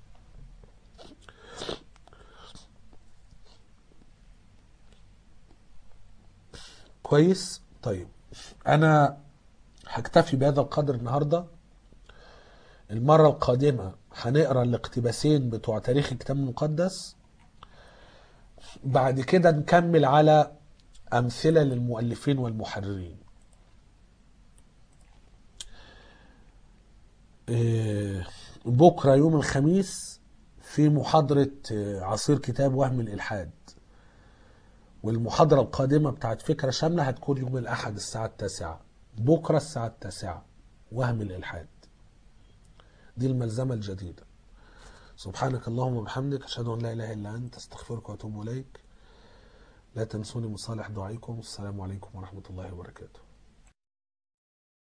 كويس طيب انا هكتفي بهذا القدر النهارده المره القادمه هنقرا الاقتباسين بتوع تاريخ الكتاب المقدس بعد كده نكمل على امثله للمؤلفين والمحررين إيه، بكره يوم الخميس في محاضره آه، عصير كتاب وهم الالحاد والمحاضرة القادمة بتاعت فكرة شاملة هتكون يوم الأحد الساعة التاسعة بكرة الساعة التاسعة وهم الإلحاد دي الملزمة الجديدة سبحانك اللهم وبحمدك أشهد أن لا إله إلا أنت أستغفرك وأتوب إليك لا تنسوني من صالح دعائكم السلام عليكم ورحمة الله وبركاته